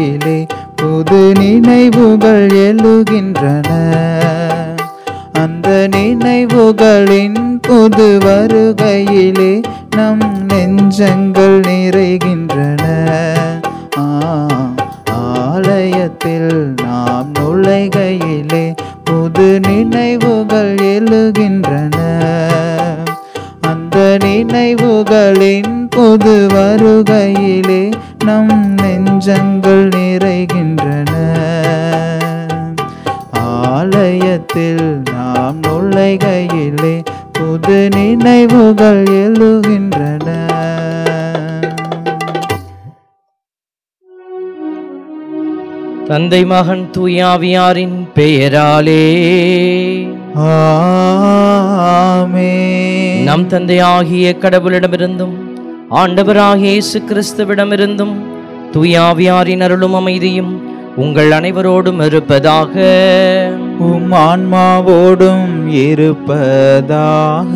வருகையிலே புது நினைவுகள் எழுகின்றன அந்த நினைவுகளின் புது வருகையிலே நம் நெஞ்சங்கள் நிறைகின்றன ஆ, ஆலயத்தில் நாம் நுழைகையிலே புது நினைவுகள் எழுகின்றன அந்த நினைவுகளின் புது வருகையிலே நம் நெஞ்சங்கள் நிறைகின்றன ஆலயத்தில் நாம் நுழைகையிலே புது நினைவுகள் எழுகின்றன தந்தை மகன் தூயாவியாரின் பெயராலே ஆமென். நம் தந்தையாகிய கடவுளிடமிருந்தும் ஆண்டவராகிய இயேசு கிறிஸ்துவிடமிருந்தும் தூயாவியாரின் அருளும் அமைதியும் உங்கள் அனைவரோடும் இருப்பதாக உம் ஆன்மாவோடும் இருப்பதாக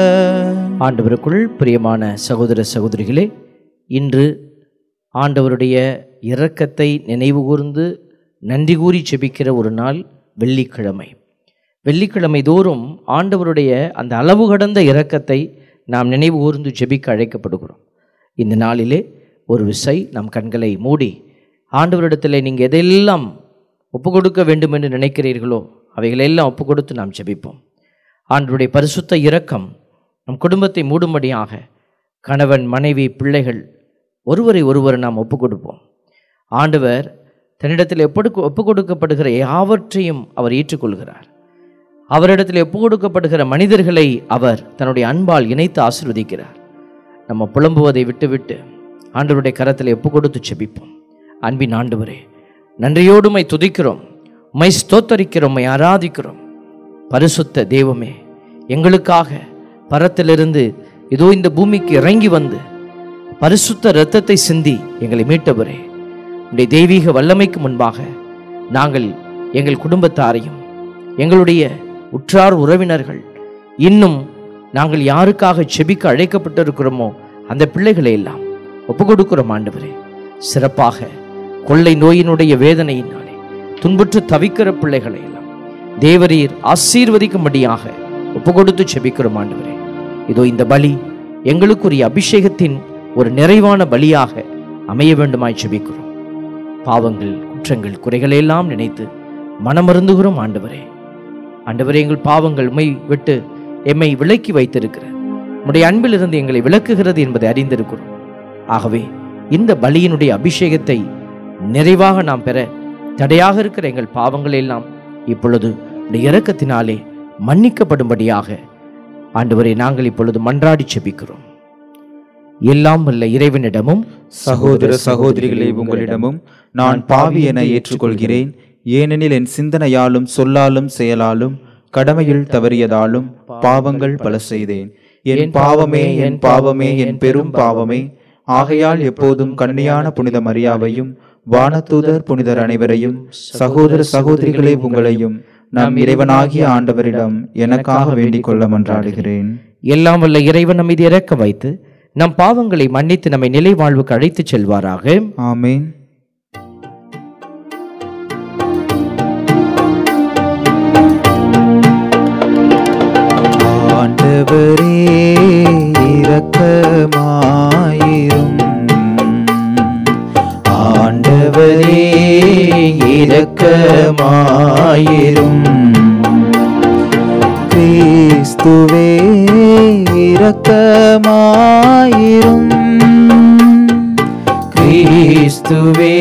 ஆண்டவருக்குள் பிரியமான சகோதர சகோதரிகளே இன்று ஆண்டவருடைய இரக்கத்தை நினைவுகூர்ந்து நன்றி கூறி செபிக்கிற ஒரு நாள் வெள்ளிக்கிழமை வெள்ளிக்கிழமை தோறும் ஆண்டவருடைய அந்த அளவு கடந்த இரக்கத்தை நாம் நினைவு கூர்ந்து ஜெபிக்க அழைக்கப்படுகிறோம் இந்த நாளிலே ஒரு விசை நம் கண்களை மூடி ஆண்டவரிடத்தில் நீங்கள் எதையெல்லாம் ஒப்பு கொடுக்க வேண்டும் என்று நினைக்கிறீர்களோ அவைகளெல்லாம் ஒப்பு கொடுத்து நாம் ஜெபிப்போம் ஆண்டவருடைய பரிசுத்த இரக்கம் நம் குடும்பத்தை மூடும்படியாக கணவன் மனைவி பிள்ளைகள் ஒருவரை ஒருவர் நாம் ஒப்பு கொடுப்போம் ஆண்டவர் தன்னிடத்தில் எப்படி ஒப்பு கொடுக்கப்படுகிற யாவற்றையும் அவர் ஏற்றுக்கொள்கிறார் அவரிடத்தில் ஒப்பு கொடுக்கப்படுகிற மனிதர்களை அவர் தன்னுடைய அன்பால் இணைத்து ஆசீர்வதிக்கிறார் நம்ம புலம்புவதை விட்டுவிட்டு ஆண்டவருடைய கரத்தில் ஒப்பு கொடுத்து செபிப்போம் அன்பின் ஆண்டவரே நன்றியோடு உம்மை துதிக்கிறோம் உம்மை ஸ்தோத்தரிக்கிறோம் உம்மை ஆராதிக்கிறோம் பரிசுத்த தெய்வமே எங்களுக்காக பரத்திலிருந்து இதோ இந்த பூமிக்கு இறங்கி வந்து பரிசுத்த இரத்தத்தை சிந்தி எங்களை மீட்டவரே உடைய தெய்வீக வல்லமைக்கு முன்பாக நாங்கள் எங்கள் குடும்பத்தாரையும் எங்களுடைய உற்றார் உறவினர்கள் இன்னும் நாங்கள் யாருக்காக செபிக்க அழைக்கப்பட்டிருக்கிறோமோ அந்த பிள்ளைகளை எல்லாம் ஒப்பு கொடுக்கிறோம் ஆண்டவரே சிறப்பாக கொள்ளை நோயினுடைய வேதனையினாலே துன்புற்று தவிக்கிற பிள்ளைகளை எல்லாம் தேவரீர் ஆசீர்வதிக்கும்படியாக ஒப்பு கொடுத்து செபிக்கிறோம் ஆண்டவரே இதோ இந்த பலி எங்களுக்குரிய அபிஷேகத்தின் ஒரு நிறைவான பலியாக அமைய வேண்டுமாய் செபிக்கிறோம் பாவங்கள் குற்றங்கள் குறைகளை எல்லாம் நினைத்து மனமருந்துகிறோம் ஆண்டவரே ஆண்டவரே எங்கள் பாவங்கள் உம்மை விட்டு எம்மை விலக்கி வைத்திருக்கிற உம்முடைய அன்பிலிருந்து எங்களை விலக்குகிறது என்பதை அறிந்திருக்கிறோம் ஆகவே இந்த பலியினுடைய அபிஷேகத்தை நிறைவாக நாம் பெற தடையாக இருக்கிற எங்கள் பாவங்கள் எல்லாம் இப்பொழுது உடைய இரக்கத்தினாலே மன்னிக்கப்படும்படியாக ஆண்டவரை நாங்கள் இப்பொழுது மன்றாடி செபிக்கிறோம் எல்லாம் வல்ல இறைவனிடமும் சகோதர சகோதரிகளே உங்களிடமும் நான் பாவி என ஏற்றுக்கொள்கிறேன் ஏனெனில் என் சிந்தனையாலும் சொல்லாலும் செயலாலும் கடமையில் தவறியதாலும் பாவங்கள் பல செய்தேன் என் பாவமே என் பாவமே என் பெரும் பாவமே ஆகையால் எப்போதும் கண்ணியான புனித மரியாவையும் வானதூதர் புனிதர் அனைவரையும் சகோதர சகோதரிகளே உங்களையும் நம் இறைவனாகிய ஆண்டவரிடம் எனக்காக வேண்டிக் கொள்ள மன்றாடுகிறேன் எல்லாம் வல்ல இறைவன் நம் மீது இறக்க வைத்து நம் பாவங்களை மன்னித்து நம்மை நிலை வாழ்வுக்கு அழைத்துச் செல்வாராக ஆமென் ஆண்டவரே இரக்கமாயிரும் ஆண்டவரே இரக்கமாயிரும் கிறிஸ்துவே இரக்கமாயிரும் கிறிஸ்துவே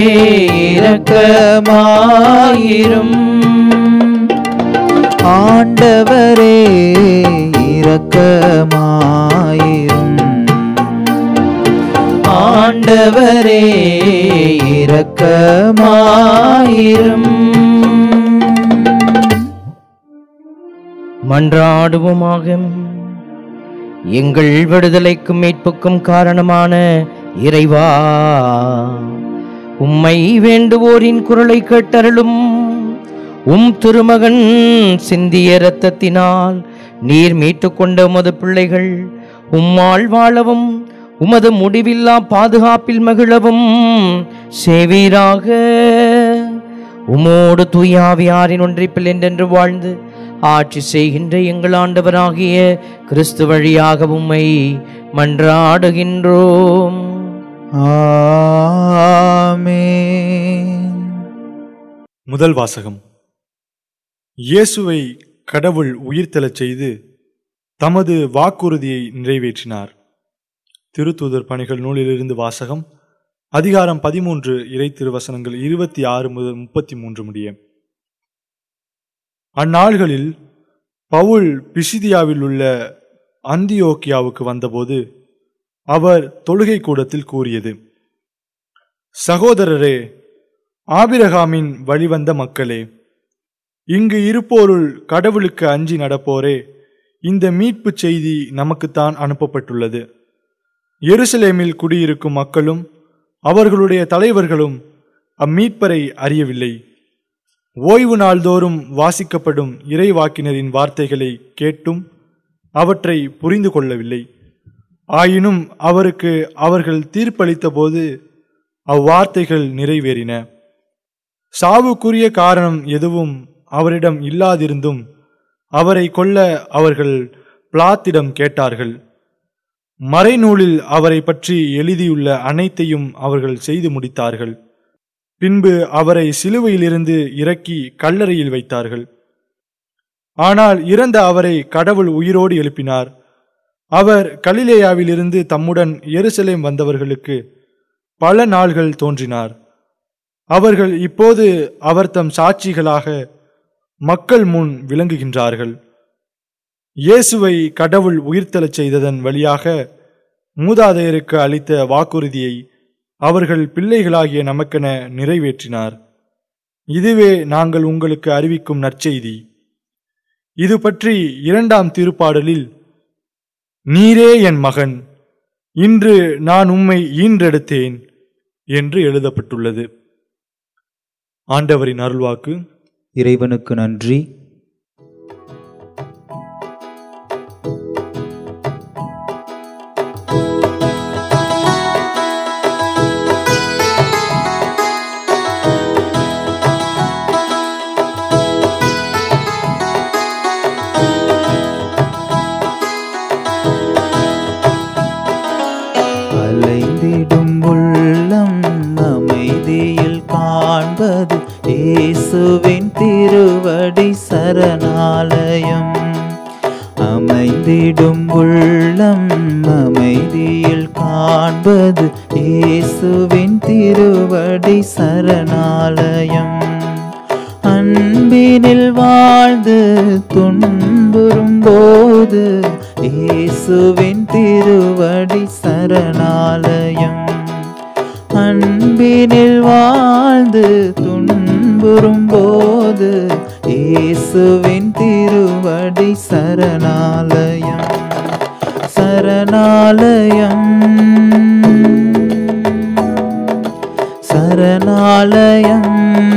இரக்கமாயிரும் ஆண்டவரே இரக்கமாயிரும் ஆண்டவரே இரக்கமாயிரும் மன்றாடுவோமாக எங்கள் விடுதலைக்கும் மீட்புக்கும் காரணமான இறைவா உம்மை வேண்டுவோரின் குரலை கேட்டருளும் உம் திருமகன் சிந்திய இரத்தத்தினால் நீர் மீட்டுக்கொண்ட உமது பிள்ளைகள் உம்மால் வாழவும் உமது முடிவில்லா பாதுகாப்பில் மகிழவும் செய்வீராக உமோடு தூயாவியாரின் ஒன்றிப்பில் என்றென்று வாழ்ந்து ஆட்சி செய்கின்ற எங்கள் ஆண்டவராகிய கிறிஸ்து வழியாக உம்மை மன்றாடுகின்றோம் ஆமென் முதல் வாசகம் இயேசுவை கடவுள் உயிர்த்தெழச் செய்து தமது வாக்குறுதியை நிறைவேற்றினார் திருத்தூதர் பணிகள் நூலிலிருந்து வாசகம் அதிகாரம் பதிமூன்று இறை திருவசனங்கள் இருபத்தி ஆறு முதல் முப்பத்தி மூன்று முடிய அந்நாள்களில் பவுல் பிசிதியாவில் உள்ள அந்தியோக்கியாவுக்கு வந்தபோது அவர் தொழுகை கூடத்தில் கூறியது சகோதரரே ஆபிரகாமின் வழிவந்த மக்களே இங்கு இருப்போருள் கடவுளுக்கு அஞ்சி நடப்போரே இந்த மீட்புச் செய்தி நமக்குத்தான் அனுப்பப்பட்டுள்ளது எருசலேமில் குடியிருக்கும் மக்களும் அவர்களுடைய தலைவர்களும் அம்மீட்பரை அறியவில்லை ஓய்வு நாள்தோறும் வாசிக்கப்படும் இறைவாக்கினரின் வார்த்தைகளை கேட்டும் அவற்றை புரிந்து கொள்ளவில்லை ஆயினும் அவருக்கு அவர்கள் தீர்ப்பளித்த போது அவ்வார்த்தைகள் நிறைவேறின சாவுக்குரிய காரணம் எதுவும் அவரிடம் இல்லாதிருந்தும் அவரை கொல்ல அவர்கள் பிளாத்திடம் கேட்டார்கள் மறைநூலில் அவரை பற்றி எழுதியுள்ள அனைத்தையும் அவர்கள் செய்து முடித்தார்கள் பின்பு அவரை சிலுவையிலிருந்து இறக்கி கல்லறையில் வைத்தார்கள் ஆனால் இறந்த அவரை கடவுள் உயிரோடு எழுப்பினார் அவர் கலிலேயாவிலிருந்து தம்முடன் எருசலேம் வந்தவர்களுக்கு பல நாள்கள் தோன்றினார் அவர்கள் இப்போது அவர் தம் சாட்சிகளாக மக்கள் முன் விளங்குகின்றார்கள் இயேசுவை கடவுள் உயிர்த்தெழச் செய்ததன் வழியாக மூதாதையருக்கு அளித்த வாக்குறுதியை அவர்கள் பிள்ளைகளாகிய நமக்கென நிறைவேற்றினார் இதுவே நாங்கள் உங்களுக்கு அறிவிக்கும் நற்செய்தி இது பற்றி இரண்டாம் திருப்பாடலில் நீரே என் மகன் இன்று நான் உம்மை ஈன்றெடுத்தேன் என்று எழுதப்பட்டுள்ளது ஆண்டவரின் அருள்வாக்கு இறைவனுக்கு நன்றி அலைந்திடும் உள்ளம் அமைதியில் காண்பது இயேசுவின் திருவடி சரணாலயம் அமைந்திடும் உள்ளம் அமைதியில் காண்பது இயேசுவின் திருவடி சரணாலயம் அன்பினில் வாழ்ந்து துன்புறும் போது இயேசுவின் திருவடி சரணாலயம் அன்பினில் வாழ்ந்து துன்புறும் போது இயேசுவின் திருவடி சரணாலயம் சரணாலயம் சரணாலயம்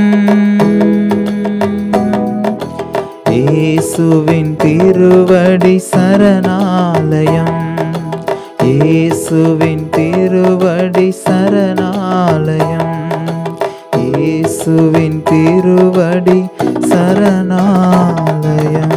இயேசுவின் திருவடி சரணாலயம் இயேசுவின் திருவடி சரணாலயம் இயேசுவின் திருவடி சரணாலயம்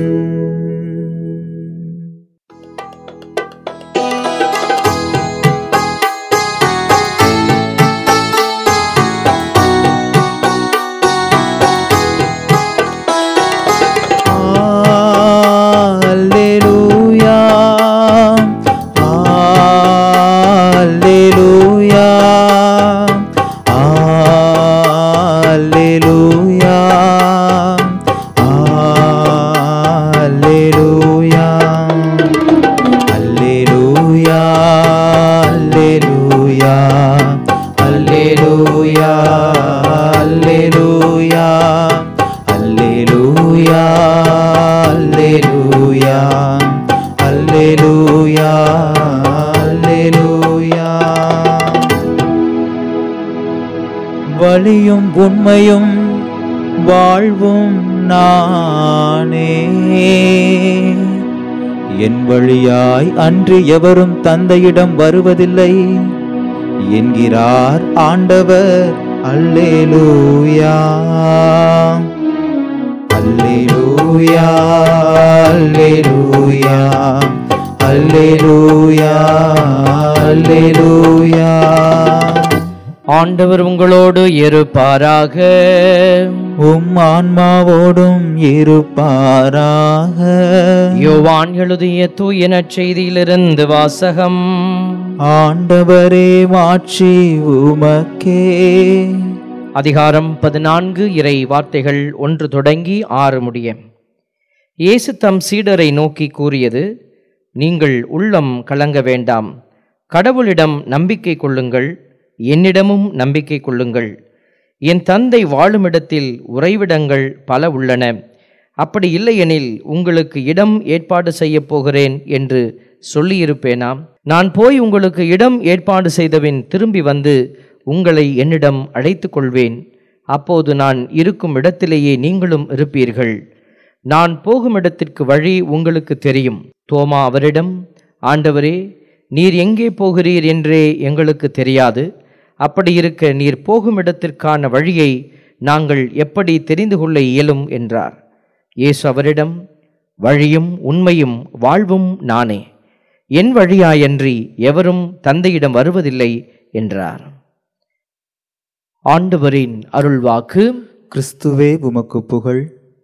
Alleluia. Alleluia. Alleluia. Alleluia. Alleluia. Alleluia. Alleluia. Alleluia. Alleluia. Alleluia. Alleluia. Alleluia. வழியும் உண்மையும் வாழ்வும் நானே என் வழியாய் அன்று எவரும் தந்தையிடம் வருவதில்லை என்கிறார் ஆண்டவர் அல்லேலூயா அல்லேலூயா அல்லேலூயா அல்லேலூயா அல்லேலூயா ஆண்டவர் உங்களோடு இருப்பாராக உம் ஆன்மாவோடும் இருப்பாராக யோவான் எழுதிய தூய நற்செய்தியிலிருந்து வாசகம் ஆண்டவரே மாட்சி உமக்கே அதிகாரம் பதினான்கு இறை வார்த்தைகள் ஒன்று தொடங்கி ஆறு முடிய இயேசு தம் சீடரை நோக்கி கூறியது நீங்கள் உள்ளம் கலங்க வேண்டாம் கடவுளிடம் நம்பிக்கை கொள்ளுங்கள் என்னிடமும் நம்பிக்கை கொள்ளுங்கள் என் தந்தை வாழுமிடத்தில் உறைவிடங்கள் பல உள்ளன அப்படி இல்லையெனில் உங்களுக்கு இடம் ஏற்பாடு செய்யப் போகிறேன் என்று சொல்லியிருப்பேனாம் நான் போய் உங்களுக்கு இடம் ஏற்பாடு செய்தபின் திரும்பி வந்து உங்களை என்னிடம் அழைத்துக் கொள்வேன் அப்போது நான் இருக்கும் இடத்திலேயே நீங்களும் இருப்பீர்கள் நான் போகும் இடத்திற்கு வழி உங்களுக்கு தெரியும் தோமா அவரிடம் ஆண்டவரே நீர் எங்கே போகிறீர் என்றே எங்களுக்கு தெரியாது அப்படி இருக்க நீர் போகும் இடத்திற்கான வழியை நாங்கள் எப்படி தெரிந்து கொள்ள இயலும் என்றார் இயேசு அவரிடம் வழியும் உண்மையும் வாழ்வும் நானே என் வழியாயன்றி எவரும் தந்தையிடம் வருவதில்லை என்றார் ஆண்டவரின் அருள்வாக்கு கிறிஸ்துவே உமக்கு புகழ்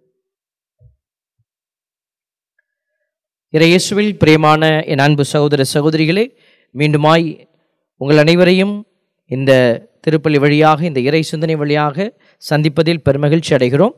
இறையேசுவில் பிரியமான என் அன்பு சகோதர சகோதரிகளே மீண்டுமாய் உங்கள் அனைவரையும் இந்த திருப்பலி வழியாக இந்த இறை சிந்தனை வழியாக சந்திப்பதில் பெருமகிழ்ச்சி அடைகிறோம்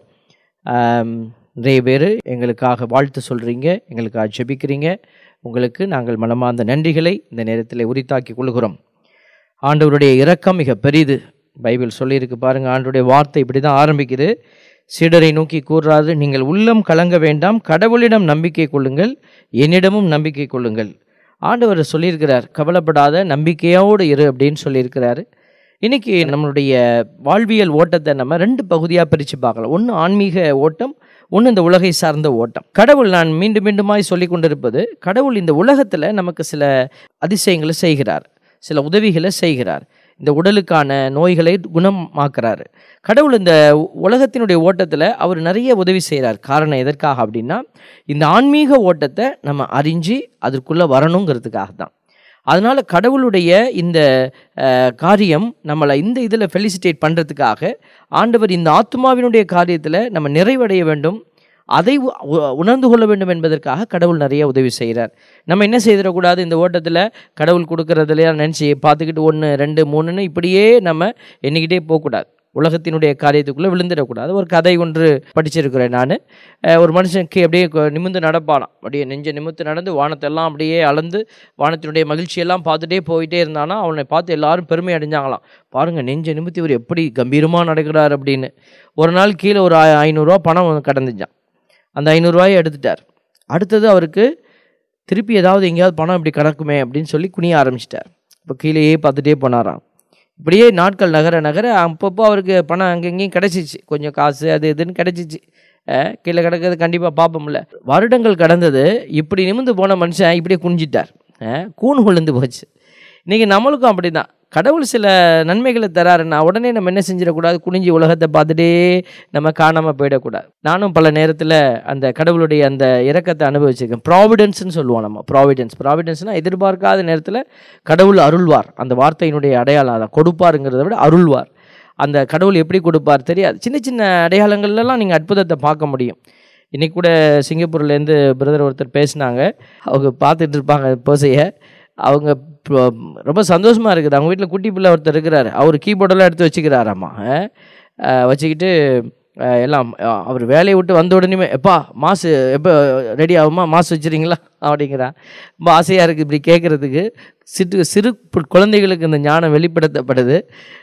ஆம், நிறைய பேர் எங்களுக்காக வாழ்த்து சொல்கிறீங்க எங்களுக்காக ஜெபிக்கிறீங்க உங்களுக்கு நாங்கள் மனமார்ந்த நன்றிகளை இந்த நேரத்தில் உரித்தாக்கி கொள்கிறோம் ஆண்டவருடைய இரக்கம் மிக பெரிது பைபிள் சொல்லியிருக்கு பாருங்க ஆண்டவருடைய வார்த்தை இப்படி தான் ஆரம்பிக்குது சீடரை நோக்கி கூறுறாரு நீங்கள் உள்ளம் கலங்க வேண்டாம் கடவுளிடம் நம்பிக்கை கொள்ளுங்கள் என்னிடமும் நம்பிக்கை கொள்ளுங்கள் ஆண்டவர் சொல்லியிருக்கிறார் கவலைப்படாத நம்பிக்கையோடு இரு அப்படின்னு சொல்லியிருக்கிறாரு இன்னைக்கு நம்மளுடைய வாழ்வியல் ஓட்டத்தை நம்ம ரெண்டு பகுதியாக பிரித்து பார்க்கலாம் ஒன்று ஆன்மீக ஓட்டம் ஒன்று இந்த உலகை சார்ந்த ஓட்டம் கடவுள் நான் மீண்டும் மீண்டுமாய் சொல்லி கொண்டிருப்பது கடவுள் இந்த உலகத்தில் நமக்கு சில அதிசயங்களை செய்கிறார் சில உதவிகளை செய்கிறார் இந்த உடலுக்கான நோய்களை குணமாக்குறாரு கடவுள் இந்த உலகத்தினுடைய ஓட்டத்தில் அவர் நிறைய உதவி செய்கிறார் காரணம் எதற்காக அப்படின்னா இந்த ஆன்மீக ஓட்டத்தை நம்ம அறிஞ்சு அதற்குள்ளே வரணுங்கிறதுக்காக தான் அதனால் கடவுளுடைய இந்த அஹ், காரியம் நம்மளை இந்த இதில் ஃபெலிசிட்டேட் பண்ணுறதுக்காக ஆண்டவர் இந்த ஆத்மாவினுடைய காரியத்தில் நம்ம நிறைவடைய வேண்டும் அதை உ- உ- உணர்ந்து கொள்ள வேண்டும் என்பதற்காக கடவுள் நிறைய உதவி செய்கிறார் நம்ம என்ன செய்திடக்கூடாது இந்த ஓட்டத்தில் கடவுள் கொடுக்கறதுலையா நினச்சி பார்த்துக்கிட்டு ஒன்று ரெண்டு மூணுன்னு இப்படியே நம்ம எண்ணிக்கிட்டே போகக்கூடாது உலகத்தினுடைய காரியத்துக்குள்ளே விழுந்துடக்கூடாது ஒரு கதை ஒன்று படிச்சிருக்கிறேன் நான் ஒரு மனுஷனுக்கு அப்படியே கொ- நிமிர்ந்து நடப்பானாம் அப்படியே நெஞ்ச நிமிர்ந்து நடந்து வானத்தெல்லாம் அப்படியே அளந்து வானத்தினுடைய மகிழ்ச்சியெல்லாம் பார்த்துட்டே போயிட்டே இருந்தானா அவனை பார்த்து எல்லாரும் பெருமை அடைஞ்சாங்களாம் பாருங்க நெஞ்ச நிமித்தி இவர் எப்படி கம்பீரமாக நடக்கிறார் அப்படின்னு ஒரு நாள் கீழே ஒரு ஐ- ஐநூறுரூவா பணம் கடந்துச்சான் அந்த ஐநூறுரூவாயை எடுத்துட்டார் அடுத்தது அவருக்கு திருப்பி ஏதாவது எங்கேயாவது பணம் இப்படி கிடக்குமே அப்படின்னு சொல்லி குனிய ஆரம்பிச்சிட்டார் இப்போ கீழேயே பார்த்துட்டே போனாராம் இப்படியே நாட்கள் நகர நகர அப்பப்போ அவருக்கு பணம் அங்கங்கேயும் கிடச்சிச்சு கொஞ்சம் காசு அது இதுன்னு கிடச்சிச்சு அஹ் கீழே கிடக்கிறது கண்டிப்பாக பார்ப்போம்ல வருடங்கள் கடந்தது இப்படி நிமிர்ந்து போன மனுஷன் இப்படியே குனிஞ்சிட்டார் அஹ் கூன் விழுந்து போச்சு இன்றைக்கி நம்மளுக்கும் அப்படி தான் கடவுள் சில நன்மைகளை தராருன்னா உடனே நம்ம என்ன செஞ்சிடக்கூடாது குனிஞ்சி உலகத்தை பார்த்துட்டே நம்ம காணாமல் போயிடக்கூடாது நானும் பல நேரத்தில் அந்த கடவுளுடைய அந்த இரக்கத்தை அனுபவிச்சிருக்கேன் ப்ராவிடன்ஸ்னு சொல்லுவோம் நம்ம ப்ராவிடன்ஸ் ப்ராவிடன்ஸ்னால் எதிர்பார்க்காத நேரத்தில் கடவுள் அருள்வார் அந்த வார்த்தையினுடைய அடையாளம் அதை கொடுப்பாருங்கிறத விட அருள்வார் அந்த கடவுள் எப்படி கொடுப்பார் தெரியாது சின்ன சின்ன அடையாளங்கள்லாம் நீங்கள் அற்புதத்தை பார்க்க முடியும் இன்னைக்கு கூட சிங்கப்பூர்லேருந்து பிரதர் ஒருத்தர் பேசினாங்க அவங்க பார்த்துட்டு இருப்பாங்க பூசையை அவங்க ப- ரொம்ப சந்தோஷமாக இருக்குது அவங்க வீட்டில் குட்டி பிள்ளை ஒருத்தர் இருக்கிறாரு அவர் கீபோர்டெல்லாம் எடுத்து வச்சுக்கிறாராம்மா அஹ், அஹ், வச்சுக்கிட்டு அஹ், எல்லாம் அஹ், அவர் வேலையை விட்டு வந்த உடனே எப்பா மாசு எப்போ ரெடி ஆகுமா மாசு வச்சுறீங்களா அப்படிங்கிறா ரொம்ப ஆசையாக இருக்குது இப்படி கேட்குறதுக்கு சிறு சிறு பு- குழந்தைகளுக்கு இந்த ஞானம் வெளிப்படுத்தப்படுது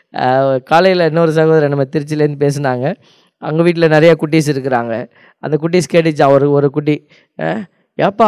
காலையில் இன்னொரு சகோதரர் நம்ம திருச்சியிலேருந்து பேசுனாங்க அவங்க வீட்டில் நிறைய குட்டீஸ் இருக்கிறாங்க அந்த குட்டீஸ் கேட்டுச்சா ஒரு ஒரு குட்டி "அஹ், ஏப்பா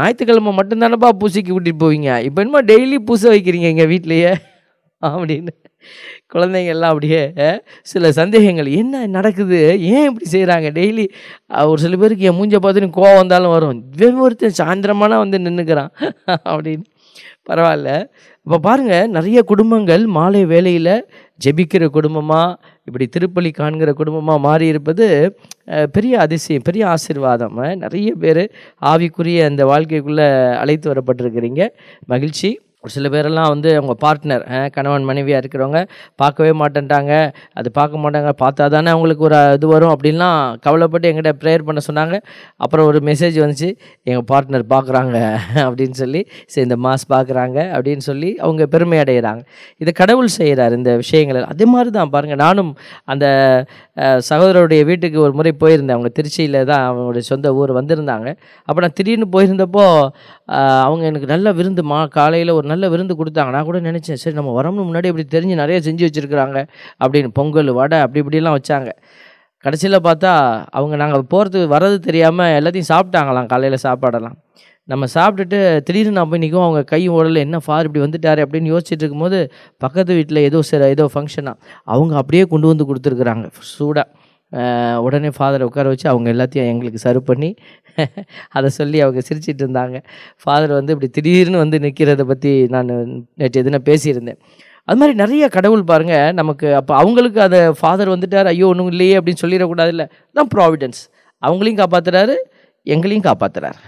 ஞாயிற்றுக்கிழமை மட்டும்தானப்பா பூசைக்கு கூட்டிகிட்டு போவீங்க இப்போ என்னமோ டெய்லி பூசை வைக்கிறீங்க எங்கள் வீட்லேயே அப்படின்னு குழந்தைங்க எல்லாம் அப்படியே அஹ், சில சந்தேகங்கள் என்ன நடக்குது ஏன் இப்படி செய்கிறாங்க டெய்லி ஒரு சில பேருக்கு என் மூஞ்ச பார்த்துன்னு கோவம் வந்தாலும் வரும் இவன் ஒருத்தன் சாயந்தரமானா வந்து நின்றுக்கிறான் அப்படின்னு பரவாயில்ல இப்போ பாருங்கள் நிறைய குடும்பங்கள் மாலை வேளையில் ஜெபிக்கிற குடும்பமாக இப்படி திருப்பலி காண்கிற குடும்பமாக மாறி இருப்பது அஹ், பெரிய அதிசயம் பெரிய ஆசீர்வாதம் அஹ், நிறைய பேர் ஆவிக்குரிய அந்த வாழ்க்கைக்குள்ளே அழைத்து வரப்பட்டிருக்கிறீங்க மகிழ்ச்சி ஒரு சில பேரெல்லாம் வந்து அவங்க பார்ட்னர் கணவன் மனைவியாக இருக்கிறவங்க பார்க்கவே மாட்டேன்ட்டாங்க அது பார்க்க மாட்டாங்க பார்த்தா தானே அவங்களுக்கு ஒரு இது வரும் அப்படின்லாம் கவலைப்பட்டு எங்கிட்ட ப்ரேயர் பண்ண சொன்னாங்க அப்புறம் ஒரு மெசேஜ் வந்துச்சு எங்கள் பார்ட்னர் பார்க்குறாங்க அப்படின்னு சொல்லி சரி இந்த மாஸ் பார்க்குறாங்க அப்படின்னு சொல்லி அவங்க பெருமை அடைகிறாங்க இதை கடவுள் செய்கிறார் இந்த விஷயங்கள் அதே மாதிரி தான் பாருங்கள் நானும் அந்த அஹ், சகோதரருடைய வீட்டுக்கு ஒரு முறை போயிருந்தேன் அவங்க திருச்சியில் தான் அவங்களுடைய சொந்த ஊர் வந்திருந்தாங்க அப்போ நான் திடீர்னு போயிருந்தப்போ அஹ், அவங்க எனக்கு நல்ல விருந்து மா காலையில் ஒரு நல்ல விருந்து கொடுத்தாங்க நான் கூட நினச்சேன் சரி நம்ம வரணும் முன்னாடி இப்படி தெரிஞ்சு நிறைய செஞ்சு வச்சுருக்குறாங்க அப்படின்னு பொங்கல் வடை அப்படி இப்படிலாம் வச்சாங்க கடைசியில் பார்த்தா அவங்க நாங்கள் போகிறதுக்கு வர்றது தெரியாமல் எல்லாத்தையும் சாப்பிட்டாங்களாம் காலையில் சாப்பாடெல்லாம் நம்ம சாப்பிட்டுட்டு திடீர்னு நான் போய் நிற்கும் அவங்க கை ஓடல என்ன ஃபார் இப்படி வந்துட்டாரு அப்படின்னு யோசிச்சுட்டு இருக்கும்போது பக்கத்து வீட்டில் ஏதோ சில ஏதோ ஃபங்க்ஷனாக அவங்க அப்படியே கொண்டு வந்து கொடுத்துருக்குறாங்க சூடாக அஹ் உடனே ஃபாதரை உட்கார வச்சு அவங்க எல்லாத்தையும் எங்களுக்கு சர்வ் பண்ணி அதை சொல்லி அவங்க சிரிச்சிட்டு இருந்தாங்க ஃபாதர் வந்து இப்படி திடீர்னு வந்து நிற்கிறத பற்றி நான் நேற்று எதுனா பேசியிருந்தேன் அது மாதிரி நிறைய கடவுள் பாருங்க நமக்கு அப்போ அவங்களுக்கு அதை ஃபாதர் வந்துட்டார் ஐயோ ஒன்றும் இல்லையே அப்படின்னு சொல்லிடக்கூடாது இல்லை தான் ப்ராவிடன்ஸ் அவங்களையும் காப்பாத்துறாரு எங்களையும் காப்பாத்துறாரு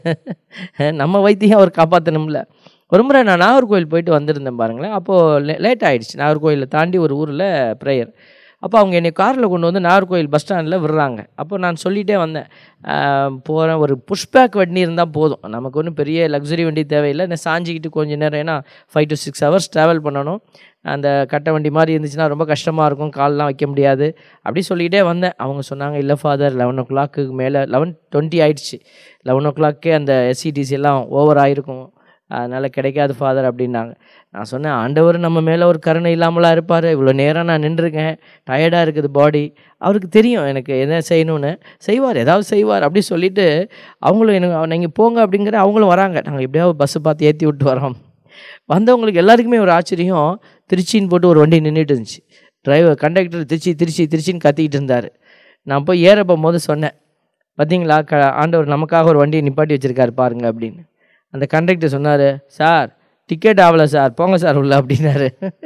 நம்ம வைத்தியம் அவர் காப்பாற்றணும்ல ஒரு முறை நான் நாகர்கோவில் போயிட்டு வந்திருந்தேன் பாருங்களேன் அப்போது லேட் ஆயிடுச்சு நாகர்கோயிலை தாண்டி ஒரு ஊரில் ப்ரேயர் அப்போ அவங்க என்னை காரில் கொண்டு வந்து நாகர்கோயில் பஸ் ஸ்டாண்டில் விடுறாங்க அப்போ நான் சொல்லிகிட்டே வந்தேன் போகிறேன் ஒரு புஷ்பேக் வண்டி இருந்தால் போதும் நமக்கு ஒன்றும் பெரிய லக்ஸரி வண்டி தேவையில்லை நான் சாஞ்சிக்கிட்டு கொஞ்ச நேரம் ஏன்னா five to six hours travel பண்ணணும் அந்த கட்டை வண்டி மாதிரி இருந்துச்சுன்னா ரொம்ப கஷ்டமாக இருக்கும் கால்லாம் வைக்க முடியாது அப்படி சொல்லிக்கிட்டே வந்தேன் அவங்க சொன்னாங்க இல்லை ஃபாதர் லெவன் ஓ கிளாக்கு மேலே லெவன் டுவெண்ட்டி ஆயிடுச்சு லெவன் ஓ கிளாக்கே அந்த எஸ்சிடிசி எல்லாம் ஓவர் ஆயிருக்கும் அதனால் கிடைக்காது ஃபாதர் அப்படின்னாங்க நான் சொன்னேன் ஆண்டவர் நம்ம மேலே ஒரு கருணை இல்லாமலாம் இருப்பார் இவ்வளோ நேரம் நான் நின்றுருக்கேன் டயர்டாக இருக்குது பாடி அவருக்கு தெரியும் எனக்கு என்ன செய்யணும்னு செய்வார் ஏதாவது செய்வார் அப்படி சொல்லிட்டு அவங்களும் எனக்கு நீங்கள் போங்க அப்படிங்கிற அவங்களும் வராங்க நாங்கள் எப்படியாவது பஸ்ஸு பார்த்து ஏற்றி விட்டு வரோம் வந்தவங்களுக்கு எல்லாருக்குமே ஒரு ஆச்சரியம் திருச்சின்னு போட்டு ஒரு வண்டி நின்றுட்டு இருந்துச்சு டிரைவர் கண்டக்டர் திருச்சி திருச்சி திருச்சின்னு கத்திக்கிட்டு இருந்தார் நான் போய் ஏற போகும்போது சொன்னேன் பார்த்தீங்களா க ஆண்டவர் நமக்காக ஒரு வண்டியை நிப்பாட்டி வச்சுருக்காரு பாருங்க அப்படின்னு அந்த கண்டக்டர் சொன்னார் சார் டிக்கெட் ஆகலை சார் போங்க சார் உள்ள அப்படின்னாரு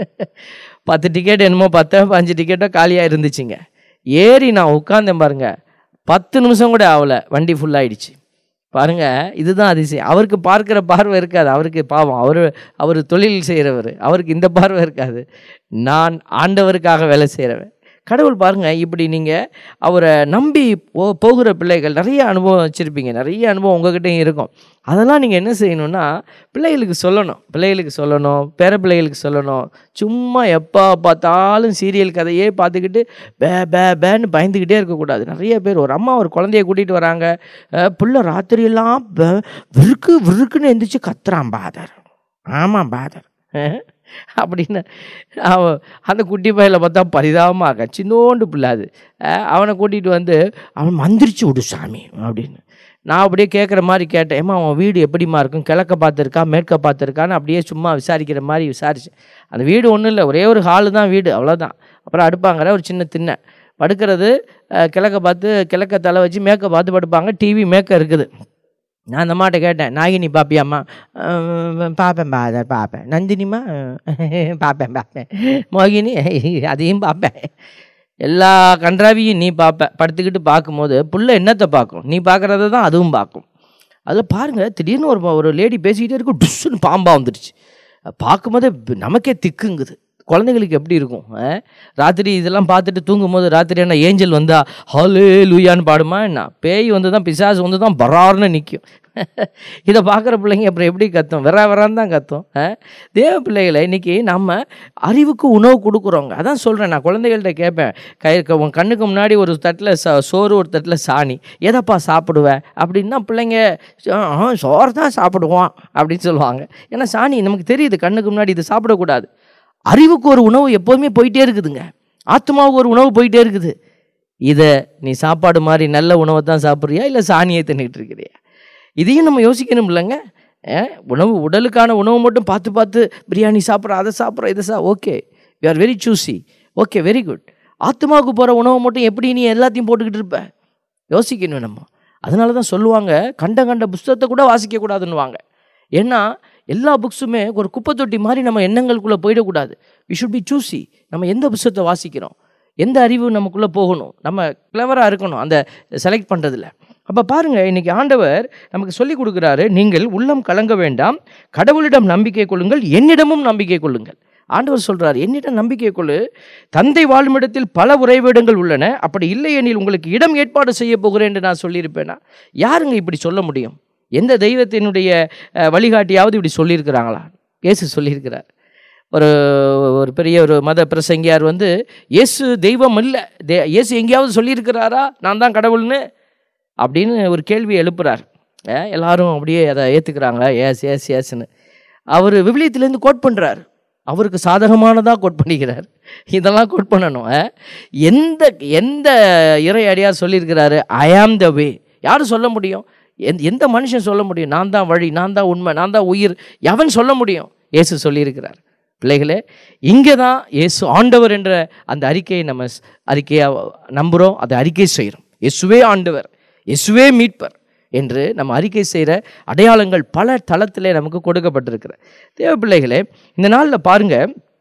பத்து டிக்கெட் என்னமோ பத்தோ அஞ்சு டிக்கெட்டோ காலியாக இருந்துச்சுங்க ஏறி நான் உட்காந்தேன் பாருங்க பத்து நிமிஷம் கூட ஆகலை வண்டி ஃபுல்லாகிடுச்சு பாருங்க இதுதான் அதிசயம் அவருக்கு பார்க்குற பார்வை இருக்காது அவருக்கு பாவம் அவர் அவர் தொழில் செய்கிறவர் அவருக்கு இந்த பார்வை இருக்காது நான் ஆண்டவருக்காக வேலை செய்கிறவன் கடவுள் பாருங்க இப்படி நீங்கள் அவரை நம்பி போ போகிற பிள்ளைகள் நிறைய அனுபவம் வச்சுருப்பீங்க நிறைய அனுபவம் உங்ககிட்டயும் இருக்கும் அதெல்லாம் நீங்கள் என்ன செய்யணும்னா பிள்ளைகளுக்கு சொல்லணும் பிள்ளைகளுக்கு சொல்லணும் பேர பிள்ளைகளுக்கு சொல்லணும் சும்மா எப்போ பார்த்தாலும் சீரியல் கதையே பார்த்துக்கிட்டு பே பே பேன்னு பயந்துக்கிட்டே இருக்கக்கூடாது நிறைய பேர் ஒரு அம்மா ஒரு குழந்தைய கூட்டிகிட்டு வராங்க அஹ், புள்ள ராத்திரியெல்லாம் ப- விருக்கு விருக்குன்னு எந்திரிச்சு கத்துறான் பாதர் ஆமாம் பாதர் அஹ், அப்படின்னு அவன் அந்த குட்டி பையில பார்த்தா பரிதாபமாக சின்னோண்டு பிள்ளை அது அஹ், அவனை கூட்டிகிட்டு வந்து அவன் மந்திரிச்சு விடு சாமி அப்படின்னு நான் அப்படியே கேட்குற மாதிரி கேட்டேன் ஏம்மா அவன் வீடு எப்படிம்மா இருக்கும் கிழக்க பார்த்துருக்கா மேற்க பார்த்துருக்கான்னு அப்படியே சும்மா விசாரிக்கிற மாதிரி விசாரிச்சேன் அந்த வீடு ஒன்றும் இல்லை ஒரே ஒரு ஹாலு தான் வீடு அவ்வளோதான் அப்புறம் அடுப்பாங்கிற ஒரு சின்ன திண்ணை படுக்கிறது அஹ், கிழக்க பார்த்து கிழக்க தலை வச்சு மேற்க பார்த்து படுப்பாங்க டிவி மேற்க இருக்குது நான் அந்த அம்மாட்ட கேட்டேன் நாகினி பாப்பியாம்மா "அஹ், பார்ப்பேன் பாதர் பார்ப்பேன் நந்தினிமா "அஹ், பார்ப்பேன் பார்ப்பேன் மோகினி அதையும் பார்ப்பேன் எல்லா கன்றாவியும் நீ பார்ப்ப படுத்துக்கிட்டு பார்க்கும்போது புள்ள என்னத்தை பார்க்கும் நீ பார்க்குறத தான் அதுவும் பார்க்கும் அதில் பாருங்கள் திடீர்னு ஒரு ஒரு லேடி பேசிக்கிட்டே இருக்கும் டுஸ்ஸுன்னு பாம்பா வந்துடுச்சு பார்க்கும்போதே நமக்கே திக்குங்குது குழந்தைங்களுக்கு எப்படி இருக்கும் அஹ்? ராத்திரி இதெல்லாம் பார்த்துட்டு தூங்கும்போது ராத்திரி என்ன ஏஞ்சல் வந்தா ஹாலே லூயான்னு பாடுமா என்ன பேய் வந்து தான் பிசாசு வந்து தான் பரார்னு நிற்கும் இதை பார்க்குற பிள்ளைங்க அப்புறம் எப்படி கத்தும் வெறா வெறான்னு தான் கத்தும் அஹ்? தேவ பிள்ளைகளை இன்னைக்கு நம்ம அறிவுக்கு உணவு கொடுக்குறோங்க அதான் சொல்கிறேன் நான் குழந்தைகள்கிட்ட கேட்பேன் கை உன் கண்ணுக்கு முன்னாடி ஒரு தட்டில் ச சோறு ஒரு தட்டில் சாணி எதப்பா சாப்பிடுவேன் அப்படின்னா பிள்ளைங்க "ஆ, சோறு தான் சாப்பிடுவோம் அப்படின்னு சொல்லுவாங்க ஏன்னா சாணி நமக்கு தெரியுது கண்ணுக்கு முன்னாடி இது சாப்பிடக்கூடாது அறிவுக்கு ஒரு உணவு எப்போதுமே போயிட்டே இருக்குதுங்க ஆத்மாவுக்கு ஒரு உணவு போயிட்டே இருக்குது இதை நீ சாப்பாடு மாதிரி நல்ல உணவை தான் சாப்பிட்றியா இல்லை சாணியை தின்னுட்டு இருக்கிறியா இதையும் நம்ம யோசிக்கணும் இல்லைங்க அஹ், உணவு உடலுக்கான உணவு மட்டும் பார்த்து பார்த்து பிரியாணி சாப்பிட்றோம் அதை சாப்பிட்றோம் இதை சா okay you are very choosy okay very good ஆத்மாவுக்கு போகிற உணவை மட்டும் எப்படி நீ எல்லாத்தையும் போட்டுக்கிட்டு இருப்ப யோசிக்கணும் நம்ம அதனால தான் சொல்லுவாங்க கண்ட கண்ட புஸ்தகத்தை கூட வாசிக்கக்கூடாதுன்னுவாங்க ஏன்னா எல்லா புக்ஸுமே ஒரு குப்பை தொட்டி மாதிரி நம்ம எண்ணங்களுக்குள்ளே போயிடக்கூடாது வி ஷுட் பி சூசி நம்ம எந்த புஸ்தகத்தை வாசிக்கிறோம் எந்த அறிவு நமக்குள்ளே போகணும் நம்ம கிளவராக இருக்கணும் அந்த செலக்ட் பண்ணுறதுல அப்போ பாருங்கள் இன்றைக்கி ஆண்டவர் நமக்கு சொல்லி கொடுக்குறாரு நீங்கள் உள்ளம் கலங்க வேண்டாம் கடவுளிடம் நம்பிக்கை கொள்ளுங்கள் என்னிடமும் நம்பிக்கை கொள்ளுங்கள் ஆண்டவர் சொல்றார் என்னிடம் நம்பிக்கை கொள்ளு தந்தை வாழும் இடத்தில் பல உறைவிடங்கள் உள்ளன அப்படி இல்லை எனில் உங்களுக்கு இடம் ஏற்பாடு செய்ய போகிறேன் என்று நான் சொல்லியிருப்பேனா யாருங்க இப்படி சொல்ல முடியும் எந்த தெய்வத்தினுடைய அஹ், வழிகாட்டியாவது இப்படி சொல்லியிருக்கிறாங்களா இயேசு சொல்லியிருக்கிறார் ஒரு ஒரு பெரிய ஒரு மத பிரசங்கியார் வந்து இயேசு தெய்வம் இல்லை தே இயேசு எங்கேயாவது சொல்லியிருக்கிறாரா நான் தான் கடவுள்னு அப்படின்னு ஒரு கேள்வி எழுப்புறார் அஹ், எல்லாரும் அப்படியே அதை ஏற்றுக்கிறாங்க ஏஸ் ஏஸ் ஏஸ்ன்னு அவர் விவிலியத்திலேருந்து கோட் பண்ணுறார் அவருக்கு சாதகமானதாக கோட் பண்ணிக்கிறார் இதெல்லாம் கோட் பண்ணணும் அஹ். எந்த எந்த இறை அடியார் சொல்லியிருக்கிறாரு ஐ ஆம் த வே யார் சொல்ல முடியும் எந்த எந்த மனுஷன் சொல்ல முடியும் நான் தான் வழி நான் தான் உண்மை நான் தான் உயிர் எவன் சொல்ல முடியும் இயேசு சொல்லியிருக்கிறார் பிள்ளைகளே இங்கே தான் இயேசு ஆண்டவர் என்ற அந்த அறிக்கையை நம்ம ஸ்- அறிக்கையாக நம்புகிறோம் அதை அறிக்கை செய்கிறோம் இயேசுவே ஆண்டவர் இயேசுவே மீட்பர் என்று நம்ம அறிக்கை செய்கிற அடையாளங்கள் பல தளத்திலே நமக்கு கொடுக்கப்பட்டிருக்கிற தேவ பிள்ளைகளே இந்த நாளில் பாருங்க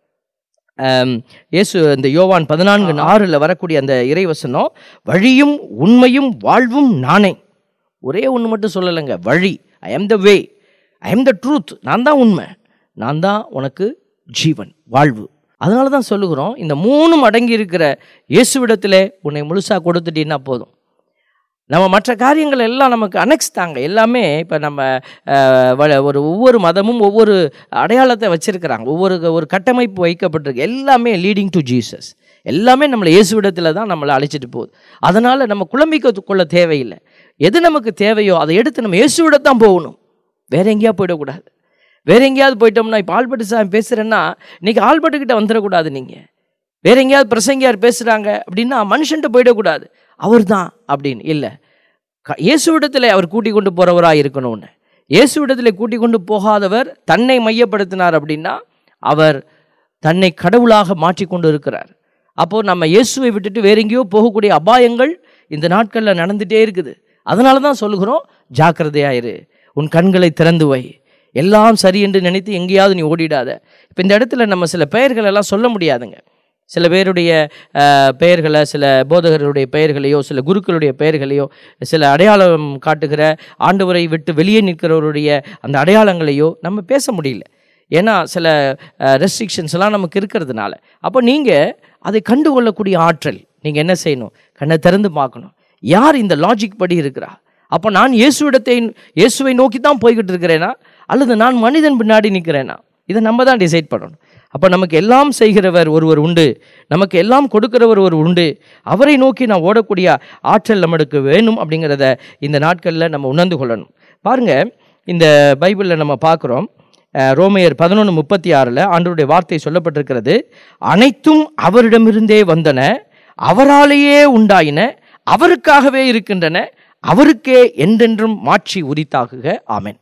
ஆம், இயேசு இந்த யோவான் பதினான்கு ஆறில் வரக்கூடிய அந்த இறைவசனம் வழியும் உண்மையும் வாழ்வும் நானே ஒரே ஒன்று மட்டும் சொல்லலைங்க வழி I am the way I am the truth நான் தான் உண்மை நான் தான் உனக்கு ஜீவன் வாழ்வு அதனால தான் சொல்லுகிறோம் இந்த மூணும் அடங்கி இருக்கிற இயேசுவிடத்திலே உன்னை முழுசாக கொடுத்துட்டீன்னா போதும் நம்ம மற்ற காரியங்கள் எல்லாம் நமக்கு அனெக்ஸ் தாங்க எல்லாமே இப்போ நம்ம அஹ், வ- ஒரு ஒவ்வொரு மதமும் ஒவ்வொரு அடையாளத்தை வச்சிருக்கிறாங்க ஒவ்வொரு ஒரு கட்டமைப்பு வைக்கப்பட்டிருக்கு எல்லாமே லீடிங் டு ஜீசஸ் எல்லாமே நம்மளை இயேசுவிடத்தில் தான் நம்மளை அழைச்சிட்டு போகுது அதனால் நம்ம குழம்பிக்க கொள்ள தேவையில்லை எது நமக்கு தேவையோ அதை எடுத்து நம்ம இயேசுவிட தான் போகணும் வேற எங்கேயா போயிடக்கூடாது வேற எங்கேயாவது போயிட்டோம்னா இப்போ ஆல்பர்ட் சாமி பேசுகிறேன்னா இன்னைக்கு ஆல்பர்ட் கிட்ட வந்துடக்கூடாது நீங்கள் வேற எங்கேயாவது பிரசங்கியார் பேசுகிறாங்க அப்படின்னா மனுஷன்ட்ட போயிடக்கூடாது அவர் தான் அப்படின்னு இல்லை க- இயேசுவிடத்தில் அவர் கூட்டி கொண்டு போகிறவராக இருக்கணும்னு இயேசுவிடத்தில் கூட்டி கொண்டு போகாதவர் தன்னை மையப்படுத்தினார் அப்படின்னா அவர் தன்னை கடவுளாக மாற்றிக்கொண்டு இருக்கிறார் அப்போது நம்ம இயேசுவை விட்டுட்டு வேற எங்கேயோ போகக்கூடிய அபாயங்கள் இந்த நாட்களில் நடந்துகிட்டே இருக்குது அதனால தான் சொல்லுகிறோம் ஜாக்கிரதையாயிரு உன் கண்களை திறந்து வை எல்லாம் சரி என்று நினைத்து எங்கேயாவது நீ ஓடிடாத இப்போ இந்த இடத்துல நம்ம சில பெயர்கள் எல்லாம் சொல்ல முடியாதுங்க சில பேருடைய அஹ், பெயர்களை சில போதகர்களுடைய பெயர்களையோ சில குருக்களுடைய பெயர்களையோ சில அடையாளம் காட்டுகிற ஆண்டவரை விட்டு வெளியே நிற்கிறவருடைய அந்த அடையாளங்களையோ நம்ம பேச முடியல ஏன்னா சில ரெஸ்ட்ரிக்ஷன்ஸ் எல்லாம் நமக்கு இருக்கிறதுனால அப்போ நீங்கள் அதை கண்டுகொள்ளக்கூடிய ஆற்றல் நீங்கள் என்ன செய்யணும் கண்ணை திறந்து பார்க்கணும் யார் இந்த லாஜிக் படி இருக்கிறா அப்போ நான் இயேசுவிடத்தை இயேசுவை நோக்கி தான் போய்கிட்டு இருக்கிறேனா அல்லது நான் மனிதன் பின்னாடி நிற்கிறேனா இதை நம்ம தான் டிசைட் பண்ணணும் அப்போ நமக்கு எல்லாம் செய்கிறவர் ஒருவர் உண்டு நமக்கு எல்லாம் கொடுக்கிறவர் ஒரு உண்டு அவரை நோக்கி நான் ஓடக்கூடிய ஆற்றல் நம்மளுக்கு வேணும் அப்படிங்கிறத இந்த நாட்களில் நம்ம உணர்ந்து கொள்ளணும் பாருங்க இந்த பைபிளில் நம்ம பார்க்குறோம் அஹ், ரோமையர் பதினொன்று முப்பத்தி ஆறில் ஆண்டவருடைய வார்த்தை சொல்லப்பட்டிருக்கிறது அனைத்தும் அவரிடமிருந்தே வந்தன அவராலேயே உண்டாயின அவருக்காகவே இருக்கின்றன அவருக்கே என்றென்றும் மாட்சி உரித்தாகுக ஆமென்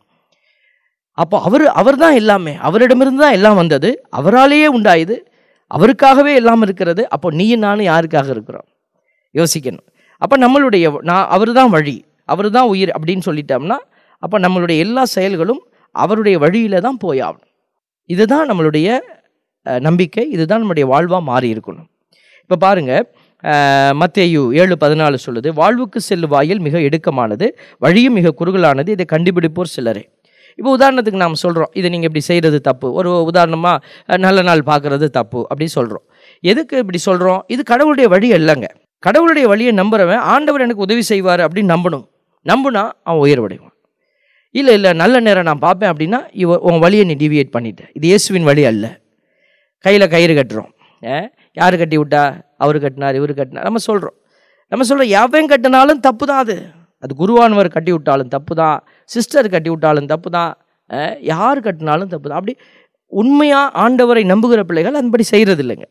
அப்போ அவர் அவர் தான் எல்லாமே அவரிடமிருந்து தான் எல்லாம் வந்தது அவராலேயே உண்டாயுது அவருக்காகவே எல்லாம் இருக்கிறது அப்போ நீயும் நானும் யாருக்காக இருக்கிறோம் யோசிக்கணும் அப்போ நம்மளுடைய நான் அவர் தான் வழி அவர் தான் உயிர் அப்படின்னு சொல்லிட்டோம்னா அப்போ நம்மளுடைய எல்லா செயல்களும் அவருடைய வழியில தான் போயாகணும் இதுதான் நம்மளுடைய அஹ், நம்பிக்கை இதுதான் நம்முடைய வாழ்வாக மாறி இருக்கணும் இப்போ பாருங்க அஹ், மத்தேயு ஏழு பதினாலு சொல்லுது வாழ்வுக்கு செல்லும் வாயில் மிக இடுக்கமானது வழியும் மிக குறுகலானது இதை கண்டுபிடிப்போர் சிலரே இப்போ உதாரணத்துக்கு நாம் சொல்கிறோம் இதை நீங்கள் இப்படி செய்கிறது தப்பு ஒரு உதாரணமாக நல்ல நாள் பார்க்குறது தப்பு அப்படி சொல்கிறோம் எதுக்கு இப்படி சொல்கிறோம் இது கடவுளுடைய வழி இல்லைங்க கடவுளுடைய வழியை நம்புறவன் ஆண்டவர் எனக்கு உதவி செய்வார் அப்படின்னு நம்பணும் நம்புனா அவன் உயர்வடைவான் இல்லை இல்லை நல்ல நேரம் நான் பார்ப்பேன் அப்படின்னா இவ உன் வழியை நீ டிவியேட் பண்ணிட்ட இது இயேசுவின் வழி அல்ல கையில் கயிறு கட்டுறோம் ஏ யார் கட்டி விட்டா அவர் கட்டினார் இவர் கட்டினார் நம்ம சொல்கிறோம் நம்ம சொல்கிறோம் எவன் கட்டினாலும் தப்பு தான் அது அது குருவானவர் கட்டி விட்டாலும் தப்பு தான் சிஸ்டர் கட்டி விட்டாலும் தப்பு தான் அஹ், யார் கட்டினாலும் தப்பு தான் அப்படி உண்மையாக ஆண்டவரை நம்புகிற பிள்ளைகள் அதன்படி செய்கிறது இல்லைங்க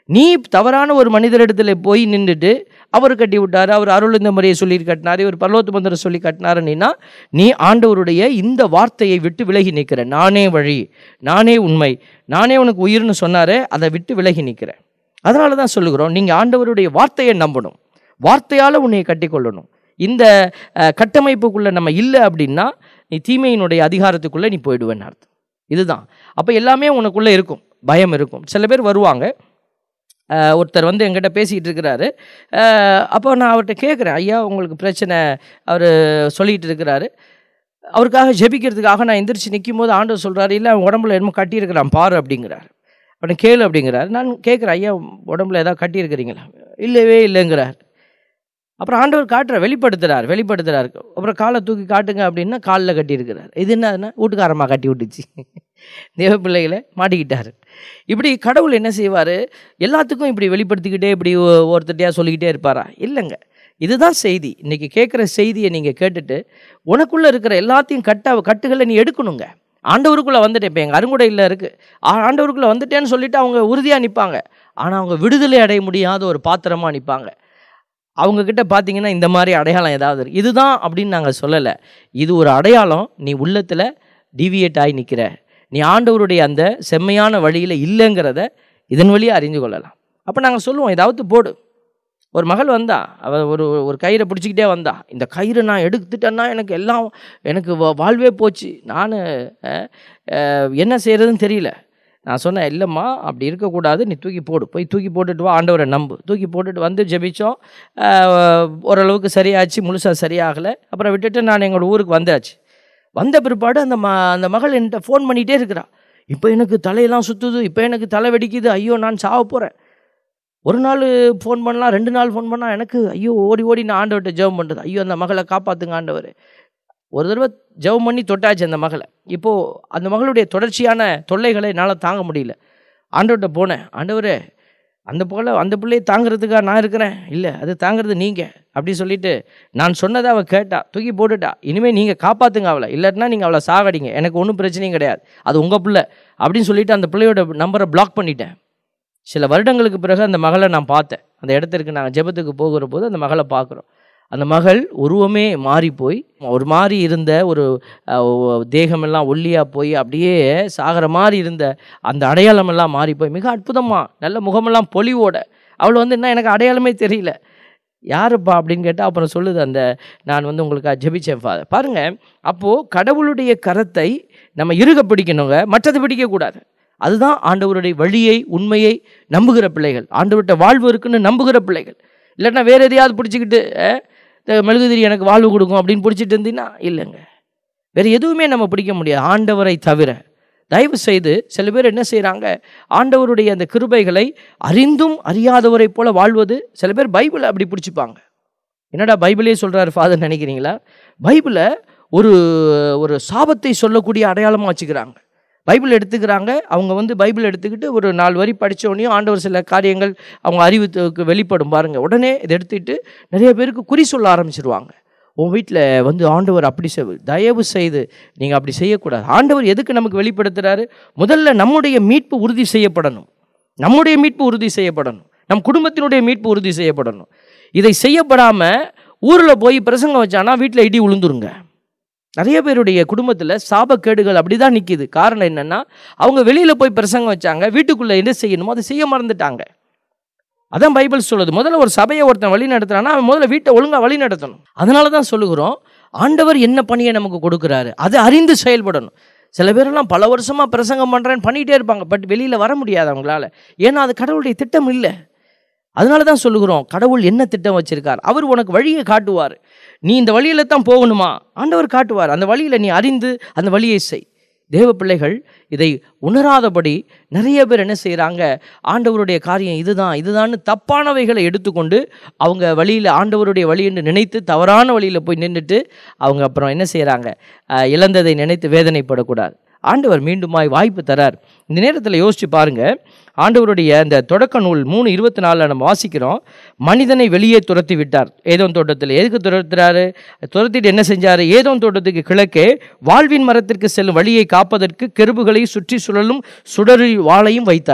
நீ தவறான ஒரு மனிதரிடத்துல போய் நின்றுட்டு அவர் கட்டி விட்டாரு அவர் அருள் இந்த முறையை சொல்லி கட்டினாரு இவர் பரலோத்து மந்திரம் சொல்லி கட்டினாருன்னா நீ ஆண்டவருடைய இந்த வார்த்தையை விட்டு விலகி நிற்கிற நானே வழி நானே உண்மை நானே உனக்கு உயிர்னு சொன்னாரே அதை விட்டு விலகி நிற்கிற அதனால தான் சொல்லுகிறோம் நீங்கள் ஆண்டவருடைய வார்த்தையை நம்பணும் வார்த்தையால் உன்னை கட்டிக்கொள்ளணும் இந்த அஹ், கட்டமைப்புக்குள்ளே நம்ம இல்லை அப்படின்னா நீ தீமையினுடைய அதிகாரத்துக்குள்ளே நீ போயிடுவேன்னு அர்த்தம் இதுதான் அப்போ எல்லாமே உனக்குள்ளே இருக்கும் பயம் இருக்கும் சில பேர் வருவாங்க அஹ், ஒருத்தர் வந்து என்கிட்ட பேசிக்கிட்டு இருக்கிறாரு அஹ், அப்போ நான் அவர்கிட்ட கேட்குறேன் ஐயா உங்களுக்கு பிரச்சனை அவர் சொல்லிகிட்டு இருக்கிறாரு அவருக்காக ஜெபிக்கிறதுக்காக நான் எந்திரிச்சு நிற்கும் போது ஆண்டவர் சொல்கிறாரு இல்லை அவன் உடம்புல என்னமோ கட்டியிருக்கிறான் பாரு அப்படிங்கிறார் அவனை கேளு அப்படிங்கிறார் நான் கேட்குறேன் ஐயா உடம்புல ஏதாவது கட்டியிருக்கிறீங்களா இல்லவே இல்லைங்கிறார் அப்புறம் ஆண்டவர் காட்டுறார் வெளிப்படுத்துறார் வெளிப்படுத்துறார் அப்புறம் காலை தூக்கி காட்டுங்க அப்படின்னா காலில் கட்டியிருக்கிறார் இது என்னதுன்னா வீட்டுக்காரமாக கட்டி விட்டுச்சு தேவ பிள்ளைகளை மாட்டிக்கிட்டாரு இப்படி கடவுள் என்ன செய்வார் எல்லாத்துக்கும் இப்படி வெளிப்படுத்திக்கிட்டே இப்படி ஒ- ஒருத்தட்டையா சொல்லிக்கிட்டே இருப்பாரா இல்லைங்க இதுதான் செய்தி இன்னைக்கு கேட்குற செய்தியை நீங்கள் கேட்டுட்டு உனக்குள்ளே இருக்கிற எல்லாத்தையும் கட்ட கட்டுகளை நீ எடுக்கணுங்க ஆண்டவருக்குள்ளே வந்துட்டேன் இப்போ எங்கள் அருங்குடையில் இருக்குது ஆண்டவருக்குள்ளே வந்துட்டேன்னு சொல்லிட்டு அவங்க உறுதியாக நிற்பாங்க ஆனால் அவங்க விடுதலை அடைய முடியாத ஒரு பாத்திரமாக நிற்பாங்க அவங்க கிட்ட பார்த்தீங்கன்னா இந்த மாதிரி அடையாளம் ஏதாவது இருக்கு. இதுதான் அப்படின்னு நாங்கள் சொல்லலை இது ஒரு அடையாளம் நீ உள்ளத்தில் டிவியேட் ஆகி நிற்கிற நீ ஆண்டவருடைய அந்த செம்மையான வழியில் இல்லைங்கிறத இதன் வழியாக அறிந்து கொள்ளலாம் அப்போ நாங்கள் சொல்லுவோம் ஏதாவது போடு ஒரு மகள் வந்தா அவ ஒரு ஒரு கயிறை பிடிச்சிக்கிட்டே வந்தா இந்த கயிறை நான் எடுத்துட்டேன்னா எனக்கு எல்லாம் எனக்கு வா- வாழ்வே போச்சு நான் என்ன செய்கிறதுன்னு தெரியல நான் சொன்னேன் இல்லைம்மா அப்படி இருக்கக்கூடாது நீ தூக்கி போடு போய் தூக்கி போட்டுட்டு வா ஆண்டவரை நம்பு தூக்கி போட்டுட்டு வந்து ஜெபிச்சோம் அஹ், ஓரளவுக்கு சரியாச்சு முழுசாக சரியாகலை அப்புறம் விட்டுட்டு நான் எங்களோட ஊருக்கு வந்தாச்சு வந்த பிற்பாடு அந்த ம அந்த மகள் என்கிட்ட ஃபோன் பண்ணிகிட்டே இருக்கிறா இப்போ எனக்கு தலையெல்லாம் சுற்றுது இப்போ எனக்கு தலை வெடிக்குது ஐயோ நான் சாவ போகிறேன் ஒரு நாள் ஃபோன் பண்ணலாம் ரெண்டு நாள் ஃபோன் பண்ணால் எனக்கு ஐயோ ஓடி ஓடி நான் ஆண்டவர்கிட்ட ஜெபம் பண்ணுறது ஐயோ அந்த மகளை காப்பாற்றுங்க ஆண்டவர் ஒரு தடவை ஜெபம் பண்ணி தொட்டாச்சு அந்த மகளை இப்போது அந்த மகளுடைய தொடர்ச்சியான தொல்லைகளை என்னால் தாங்க முடியல ஆண்டவர்கிட்ட போனேன் ஆண்டவரே அந்த போல அந்த பிள்ளையை தாங்கிறதுக்காக நான் இருக்கிறேன் இல்லை அது தாங்கிறது நீங்கள் அப்படி சொல்லிட்டு நான் சொன்னதை அவள் கேட்டா தூக்கி போட்டுட்டா இனிமேல் நீங்கள் காப்பாற்றுங்க அவளை இல்லாட்டினா நீங்கள் அவளை சாகடிங்க எனக்கு ஒன்றும் பிரச்சனையும் கிடையாது அது உங்கள் பிள்ளை அப்படின்னு சொல்லிட்டு அந்த பிள்ளையோட நம்பரை பிளாக் பண்ணிட்டேன் சில வருடங்களுக்கு பிறகு அந்த மகளை நான் பார்த்தேன் அந்த இடத்திற்கு நாங்கள் ஜெபத்துக்கு போகிற போது அந்த மகளை பார்க்குறோம் அந்த மகள் உருவமே மாறி போய் ஒரு மாதிரி இருந்த ஒரு அஹ், ஒ- தேகமெல்லாம் ஒல்லியாக போய் அப்படியே சாகிற மாதிரி இருந்த அந்த அடையாளமெல்லாம் மாறி போய் மிக அற்புதமாக நல்ல முகமெல்லாம் பொலிவோட அவள் வந்து என்ன எனக்கு அடையாளமே தெரியல யாருப்பா அப்படின்னு கேட்டால் அப்புறம் சொல்லுது அந்த நான் வந்து உங்களுக்கு ஜெபிச்சேன் ஃபாதர் பாருங்கள் அப்போது கடவுளுடைய கரத்தை நம்ம இறுக பிடிக்கணுங்க மற்றது பிடிக்கக்கூடாது அதுதான் ஆண்டவருடைய வழியை உண்மையை நம்புகிற பிள்ளைகள் ஆண்டவர்கிட்ட வாழ்வு இருக்குன்னு நம்புகிற பிள்ளைகள் இல்லைன்னா வேற எதையாவது பிடிச்சிக்கிட்டு அஹ், இந்த மெழுகுதிரி எனக்கு வாழ்வு கொடுக்கும் அப்படின்னு பிடிச்சிட்டு இருந்தீங்கன்னா இல்லைங்க வேற எதுவுமே நம்ம பிடிக்க முடியாது ஆண்டவரை தவிர தயவு செய்து சில பேர் என்ன செய்கிறாங்க ஆண்டவருடைய அந்த கிருபைகளை அறிந்தும் அறியாதவரைப் போல வாழ்வது சில பேர் பைபிளை அப்படி பிடிச்சிப்பாங்க என்னடா பைபிளே சொல்கிறாரு ஃபாதர் நினைக்கிறீங்களா பைபிளை ஒரு ஒரு சாபத்தை சொல்லக்கூடிய அடையாளமாக வச்சுக்கிறாங்க பைபிள் எடுத்துக்கிறாங்க அவங்க வந்து பைபிள் எடுத்துக்கிட்டு ஒரு நாலு வரி படிச்ச உடனே ஆண்டவர் சில காரியங்கள் அவங்க அறிவுக்கு வெளிப்படும் பாருங்க உடனே இதை எடுத்துக்கிட்டு நிறைய பேருக்கு குறி சொல்ல ஆரம்பிச்சிருவாங்க உன் வீட்டில் வந்து ஆண்டவர் அப்படி செய் தயவு செய்து நீங்கள் அப்படி செய்யக்கூடாது ஆண்டவர் எதுக்கு நமக்கு வெளிப்படுத்துறாரு முதல்ல நம்முடைய மீட்பு உறுதி செய்யப்படணும் நம்முடைய மீட்பு உறுதி செய்யப்படணும் நம் குடும்பத்தினுடைய மீட்பு உறுதி செய்யப்படணும் இதை செய்யப்படாமல் ஊரில் போய் பிரசங்கம் வச்சானா வீட்டில் இடி உளுந்துருங்க நிறைய பேருடைய குடும்பத்தில் சாபக்கேடுகள் அப்படி தான் நிற்கிது காரணம் என்னென்னா அவங்க வெளியில் போய் பிரசங்கம் வச்சாங்க வீட்டுக்குள்ளே என்ன செய்யணுமோ அதை செய்ய மறந்துட்டாங்க அதான் பைபிள் சொல்லுது முதல்ல ஒரு சபையை ஒருத்தன் வழி நடத்துறான்னா அவன் முதல்ல வீட்டை ஒழுங்காக வழி நடத்தணும் அதனால தான் சொல்லுகிறோம் ஆண்டவர் என்ன பணியை நமக்கு கொடுக்குறாரு அதை அறிந்து செயல்படணும் சில பேரெல்லாம் பல வருஷமாக பிரசங்கம் பண்ணுறேன்னு பண்ணிகிட்டே இருப்பாங்க பட் வெளியில் வர முடியாது அவங்களால ஏன்னா அது கடவுளுடைய திட்டம் இல்லை அதனால தான் சொல்லுகிறோம் கடவுள் என்ன திட்டம் வச்சிருக்கார் அவர் உனக்கு வழியை காட்டுவார் நீ இந்த வழியில தான் போகணுமா ஆண்டவர் காட்டுவார் அந்த வழியில் நீ அறிந்து அந்த வழியை செய் தேவ பிள்ளைகள் இதை உணராதபடி நிறைய பேர் என்ன செய்கிறாங்க ஆண்டவருடைய காரியம் இதுதான் இதுதான்னு தப்பானவைகளை எடுத்துக்கொண்டு அவங்க வழியில் ஆண்டவருடைய வழி என்று நினைத்து தவறான வழியில் போய் நின்றுட்டு அவங்க அப்புறம் என்ன செய்கிறாங்க இழந்ததை நினைத்து வேதனைப்படக்கூடாது ஆண்டவர் மீண்டுமாய் வாய்ப்பு தரார் இந்த நேரத்தில் யோசிச்சு பாருங்க ஆண்டவருடைய அந்த தொடக்க நூல் மூணு இருபத்தி நாலில் நம்ம வாசிக்கிறோம் மனிதனை வெளியே துரத்தி விட்டார் ஏதோன் தோட்டத்தில் எதுக்கு துரத்துறாரு துரத்திட்டு என்ன செஞ்சார் ஏதோன் தோட்டத்துக்கு கிழக்கே வாழ்வின் மரத்திற்கு செல்லும் வழியை காப்பதற்கு கெருபுகளை சுற்றி சுழலும் சுடரி வாளையும் வைத்தார்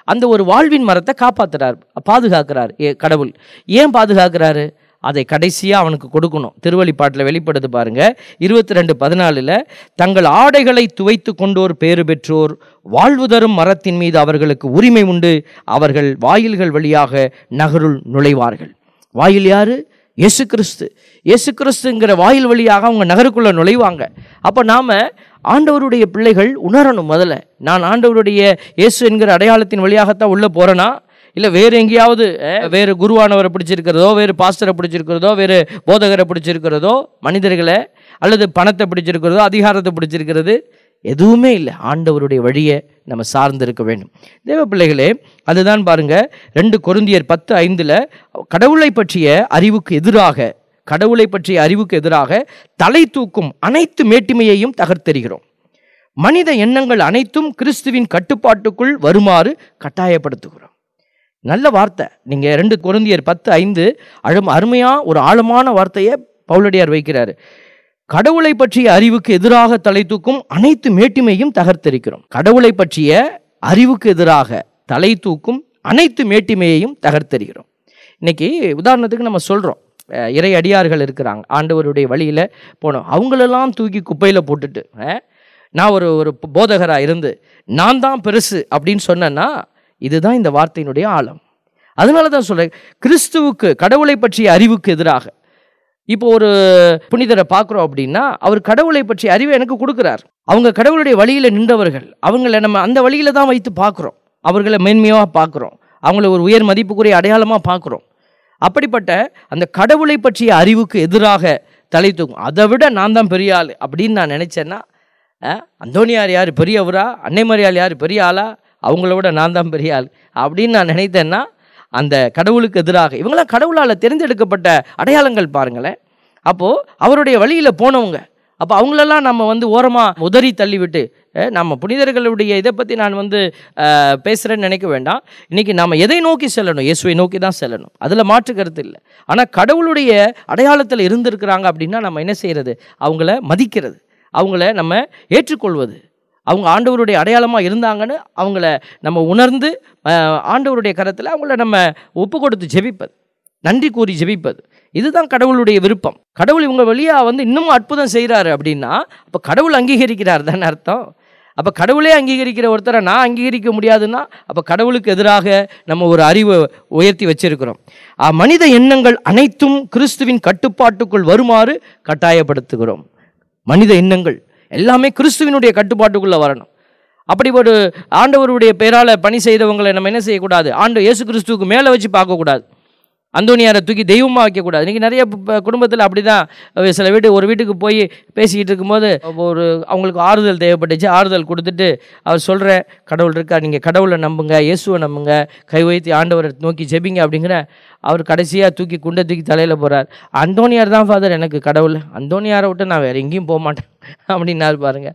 அந்த ஒரு வாழ்வின் மரத்தை காப்பாத்துறார் பாதுகாக்கிறார் ஏ- கடவுள் ஏன் பாதுகாக்கிறாரு அதை கடைசியாக அவனுக்கு கொடுக்கணும் திருவழிப்பாட்டில் வெளிப்படுது பாருங்க இருபத்தி ரெண்டு பதினாலில் தங்கள் ஆடைகளை துவைத்து கொண்டோர் பேறு பெற்றோர் வாழ்வு தரும் மரத்தின் மீது அவர்களுக்கு உரிமை உண்டு அவர்கள் வாயில்கள் வழியாக நகருள் நுழைவார்கள் வாயில் யாரு இயேசு கிறிஸ்து இயேசு கிறிஸ்துங்கிற வாயில் வழியாக அவங்க நகருக்குள்ள நுழைவாங்க அப்போ நாம ஆண்டவருடைய பிள்ளைகள் உணரணும் முதல்ல நான் ஆண்டவருடைய இயேசு என்கிற அடையாளத்தின் வழியாகத்தான் உள்ள போறேனா இல்லை வேறு எங்கேயாவது அஹ், வேறு குருவானவரை பிடிச்சிருக்கிறதோ வேறு பாஸ்டரை பிடிச்சிருக்கிறதோ வேறு போதகரை பிடிச்சிருக்கிறதோ மனிதர்களை அல்லது பணத்தை பிடிச்சிருக்கிறதோ அதிகாரத்தை பிடிச்சிருக்கிறது எதுவுமே இல்லை ஆண்டவருடைய வழியை நம்ம சார்ந்து இருக்க வேண்டும் தேவ பிள்ளைகளே அதுதான் பாருங்க ரெண்டு கொருந்தியர் பத்து ஐந்துல கடவுளை பற்றிய அறிவுக்கு எதிராக கடவுளை பற்றிய அறிவுக்கு எதிராக தலை தூக்கும் அனைத்து மேட்டிமையையும் தகர்த்தெறிகிறோம் மனித எண்ணங்கள் அனைத்தும் கிறிஸ்துவின் கட்டுப்பாட்டுக்குள் வருமாறு கட்டாயப்படுத்துகிறோம் நல்ல வார்த்தை நீங்க ரெண்டு கொருந்தியர் பத்து ஐந்து அழும் அருமையா ஒரு ஆழமான வார்த்தையை பவுலடியார் வைக்கிறாரு கடவுளை பற்றிய அறிவுக்கு எதிராக தலை தூக்கும் அனைத்து மேட்டிமையும் தகர்த்தெறிக்கிறோம் கடவுளை பற்றிய அறிவுக்கு எதிராக தலை தூக்கும் அனைத்து மேட்டிமையையும் தகர்த்தெறிகிறோம் இன்னைக்கு உதாரணத்துக்கு நம்ம சொல்றோம் அஹ், இறை அடியார்கள் இருக்கிறாங்க ஆண்டவருடைய வழியில போனோம் அவங்களெல்லாம் தூக்கி குப்பையில போட்டுட்டு அஹ், நான் ஒரு ஒரு போதகராக இருந்து நான் தான் பெருசு அப்படின்னு சொன்னேன்னா இதுதான் இந்த வார்த்தையினுடைய ஆழம் அதனால தான் சொல்றேன் கிறிஸ்துவுக்கு கடவுளை பற்றிய அறிவுக்கு எதிராக இப்போ ஒரு புனிதரை பார்க்குறோம் அப்படின்னா அவர் கடவுளை பற்றிய அறிவை எனக்கு கொடுக்குறார் அவங்க கடவுளுடைய வழியில் நின்றவர்கள் அவங்கள நம்ம அந்த வழியில தான் வைத்து பார்க்குறோம் அவர்களை மேன்மையாக பார்க்குறோம் அவங்கள ஒரு உயர் மதிப்புக்குரிய அடையாளமாக பார்க்குறோம் அப்படிப்பட்ட அந்த கடவுளை பற்றிய அறிவுக்கு எதிராக தலை தூக்கும் அதை விட நான் தான் பெரிய ஆள் அப்படின்னு நான் நினச்சேன்னா அஹ், அந்தோனியார் யார் பெரியவரா அன்னைமரியாள் யார் பெரிய ஆளா அவங்கள விட நான் தான் பெரிய ஆள் அப்படின்னு நான் நினைத்தேன்னா அந்த கடவுளுக்கு எதிராக இவங்களாம் கடவுளால் தேர்ந்தெடுக்கப்பட்ட அடையாளங்கள் பாருங்களேன் அப்போது அவருடைய வழியில் போனவங்க அப்போ அவங்களெல்லாம் நம்ம வந்து ஓரமாக உதறி தள்ளிவிட்டு அஹ், நம்ம புனிதர்களுடைய இதை பற்றி நான் வந்து அஹ், பேசுகிறேன்னு நினைக்க வேண்டாம் இன்றைக்கி நாம் எதை நோக்கி செல்லணும் இயேசுவை நோக்கி தான் செல்லணும் அதில் மாற்று கருத்து இல்லை ஆனால் கடவுளுடைய அடையாளத்தில் இருந்திருக்கிறாங்க அப்படின்னா நம்ம என்ன செய்கிறது அவங்கள மதிக்கிறது அவங்கள நம்ம ஏற்றுக்கொள்வது அவங்க ஆண்டவருடைய அடையாளமாக இருந்தாங்கன்னு அவங்கள நம்ம உணர்ந்து அஹ், ஆண்டவருடைய கரத்தில் அவங்கள நம்ம ஒப்பு கொடுத்து ஜெபிப்பது நன்றி கூறி ஜெபிப்பது இதுதான் கடவுளுடைய விருப்பம் கடவுள் இவங்க வழியாக வந்து இன்னமும் அற்புதம் செய்கிறாரு அப்படின்னா அப்போ கடவுள் அங்கீகரிக்கிறார் தானே அர்த்தம் அப்போ கடவுளே அங்கீகரிக்கிற ஒருத்தரை நான் அங்கீகரிக்க முடியாதுன்னா அப்போ கடவுளுக்கு எதிராக நம்ம ஒரு அறிவை உயர்த்தி வச்சிருக்கிறோம் ஆ, மனித எண்ணங்கள் அனைத்தும் கிறிஸ்துவின் கட்டுப்பாட்டுக்குள் வருமாறு கட்டாயப்படுத்துகிறோம் மனித எண்ணங்கள் எல்லாமே கிறிஸ்துவினுடைய கட்டுப்பாட்டுக்குள்ளே வரணும் அப்படி ஒரு ஆண்டவருடைய பேரால பணி செய்தவங்களை நம்ம என்ன செய்யக்கூடாது ஆண்டு இயேசு கிறிஸ்துவுக்கு மேலே வச்சு பார்க்கக்கூடாது அந்தோனியாரை தூக்கி தெய்வமாக வைக்கக்கூடாது இன்றைக்கி நிறைய குடும்பத்தில் அப்படி தான் சில வீட்டு ஒரு வீட்டுக்கு போய் பேசிக்கிட்டு இருக்கும்போது ஒரு அவங்களுக்கு ஆறுதல் தேவைப்பட்டுச்சு ஆறுதல் கொடுத்துட்டு அவர் சொல்கிற கடவுள் இருக்கா நீங்கள் கடவுளை நம்புங்க இயேசுவை நம்புங்க கை வைத்து ஆண்டவரை நோக்கி ஜெபிங்க அப்படிங்கிற அவர் கடைசியாக தூக்கி குண்டை தூக்கி தலையில் போகிறார் அந்தோனியார் தான் ஃபாதர் எனக்கு கடவுள் அந்தோனியாரை விட்டு நான் வேறு எங்கேயும் போக மாட்டேன் அப்படின்னாரு பாருங்க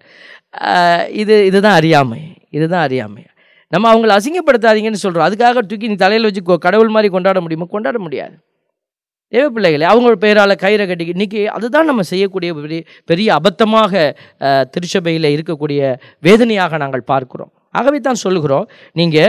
ஆஹ் இது இதுதான் அறியாமை இதுதான் அறியாமை நம்ம அவங்கள அசிங்கப்படுத்தாதீங்கன்னு சொல்கிறோம் அதுக்காக தூக்கி நீ தலையில் வச்சு கொ- கடவுள் மாதிரி கொண்டாட முடியுமா கொண்டாட முடியாது தேவ பிள்ளைகளே அவங்க பேரால் கயிறை கட்டி இன்னைக்கு அதுதான் நம்ம செய்யக்கூடிய பெரிய பெரிய அபத்தமாக அஹ், திருச்சபையில் இருக்கக்கூடிய வேதனையாக நாங்கள் பார்க்கிறோம் ஆகவே தான் சொல்லுகிறோம் நீங்கள்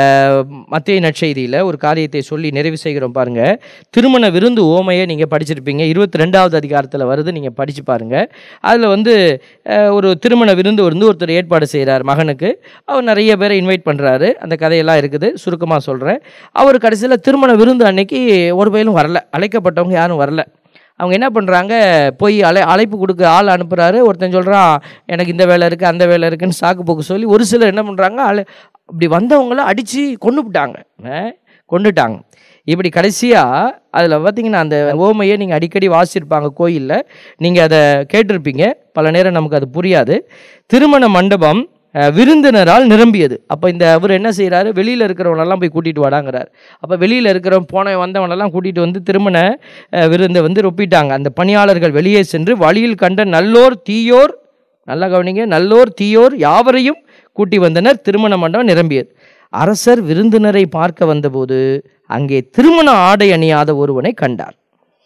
மத்திய நற்செய்தியில் ஒரு காரியத்தை சொல்லி நிறைவு செய்கிறோம் பாருங்க திருமண விருந்து ஓமையை நீங்கள் படிச்சிருப்பீங்க இருபத்தி ரெண்டாவது அதிகாரத்தில் வருது நீங்கள் படித்து பாருங்க அதில் வந்து அஹ், ஒரு திருமண விருந்து வந்து ஒருத்தர் ஏற்பாடு செய்கிறார் மகனுக்கு அவர் நிறைய பேரை இன்வைட் பண்ணுறாரு அந்த கதையெல்லாம் இருக்குது சுருக்கமாக சொல்கிறேன் அவர் கடைசியில் திருமண விருந்து அன்னைக்கு ஒரு பயிலும் வரல அழைக்கப்பட்டவங்க யாரும் வரல அவங்க என்ன பண்ணுறாங்க போய் அழை அழைப்பு கொடுக்க ஆள் அனுப்புகிறாரு ஒருத்தன் சொல்கிறான் எனக்கு இந்த வேலை இருக்குது அந்த வேலை இருக்குன்னு சாக்கு போக்கு சொல்லி ஒரு சிலர் என்ன பண்ணுறாங்க அழை அப்படி வந்தவங்கள அடித்து கொண்டுவிட்டாங்க கொண்டுட்டாங்க இப்படி கடைசியாக அதில் பார்த்தீங்கன்னா அந்த ஓமையை நீங்கள் அடிக்கடி வாசிச்சிருப்பாங்க கோயிலில் நீங்கள் அதை கேட்டிருப்பீங்க பல நேரம் நமக்கு அது புரியாது திருமண மண்டபம் அஹ், விருந்தினரால் நிரம்பியது அப்போ இந்த அவர் என்ன செய்கிறாரு வெளியில் இருக்கிறவனெல்லாம் போய் கூட்டிகிட்டு வாடாங்கிறார் அப்போ வெளியில் இருக்கிறவன் போன வந்தவனெல்லாம் கூட்டிகிட்டு வந்து திருமண அஹ், விருந்தை வந்து ரொப்பிட்டாங்க அந்த பணியாளர்கள் வெளியே சென்று வழியில் கண்ட நல்லோர் தீயோர் நல்லா கவனிங்க நல்லோர் தீயோர் யாவரையும் கூட்டி வந்தனர் திருமண மண்டபம் நிரம்பியது அரசர் விருந்தினரை பார்க்க வந்தபோது அங்கே திருமண ஆடை அணியாத ஒருவனை கண்டார்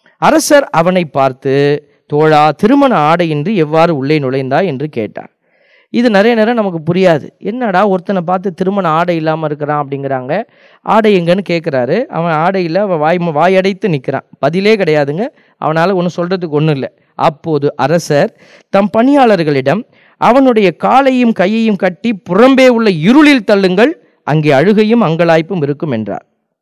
அரசர் அவனை பார்த்து தோழா திருமண ஆடையின்றி எவ்வாறு உள்ளே நுழைந்தாய் என்று கேட்டார் இது நிறைய நேரம் நமக்கு புரியாது என்னடா ஒருத்தனை பார்த்து திருமண ஆடை இல்லாமல் இருக்கிறான் அப்படிங்கிறாங்க ஆடை எங்கன்னு கேட்குறாரு அவன் ஆடையில் அவன் வாய் வாயடைத்து நிற்கிறான் பதிலே கிடையாதுங்க அவனால் ஒன்றும் சொல்கிறதுக்கு ஒன்றும் இல்லை அப்போது அரசர் தம் பணியாளர்களிடம் அவனுடைய காலையும் கையையும் கட்டி புறம்பே உள்ள இருளில் தள்ளுங்கள் அங்கே அழுகையும் அங்கலாய்ப்பும் இருக்கும் என்றார்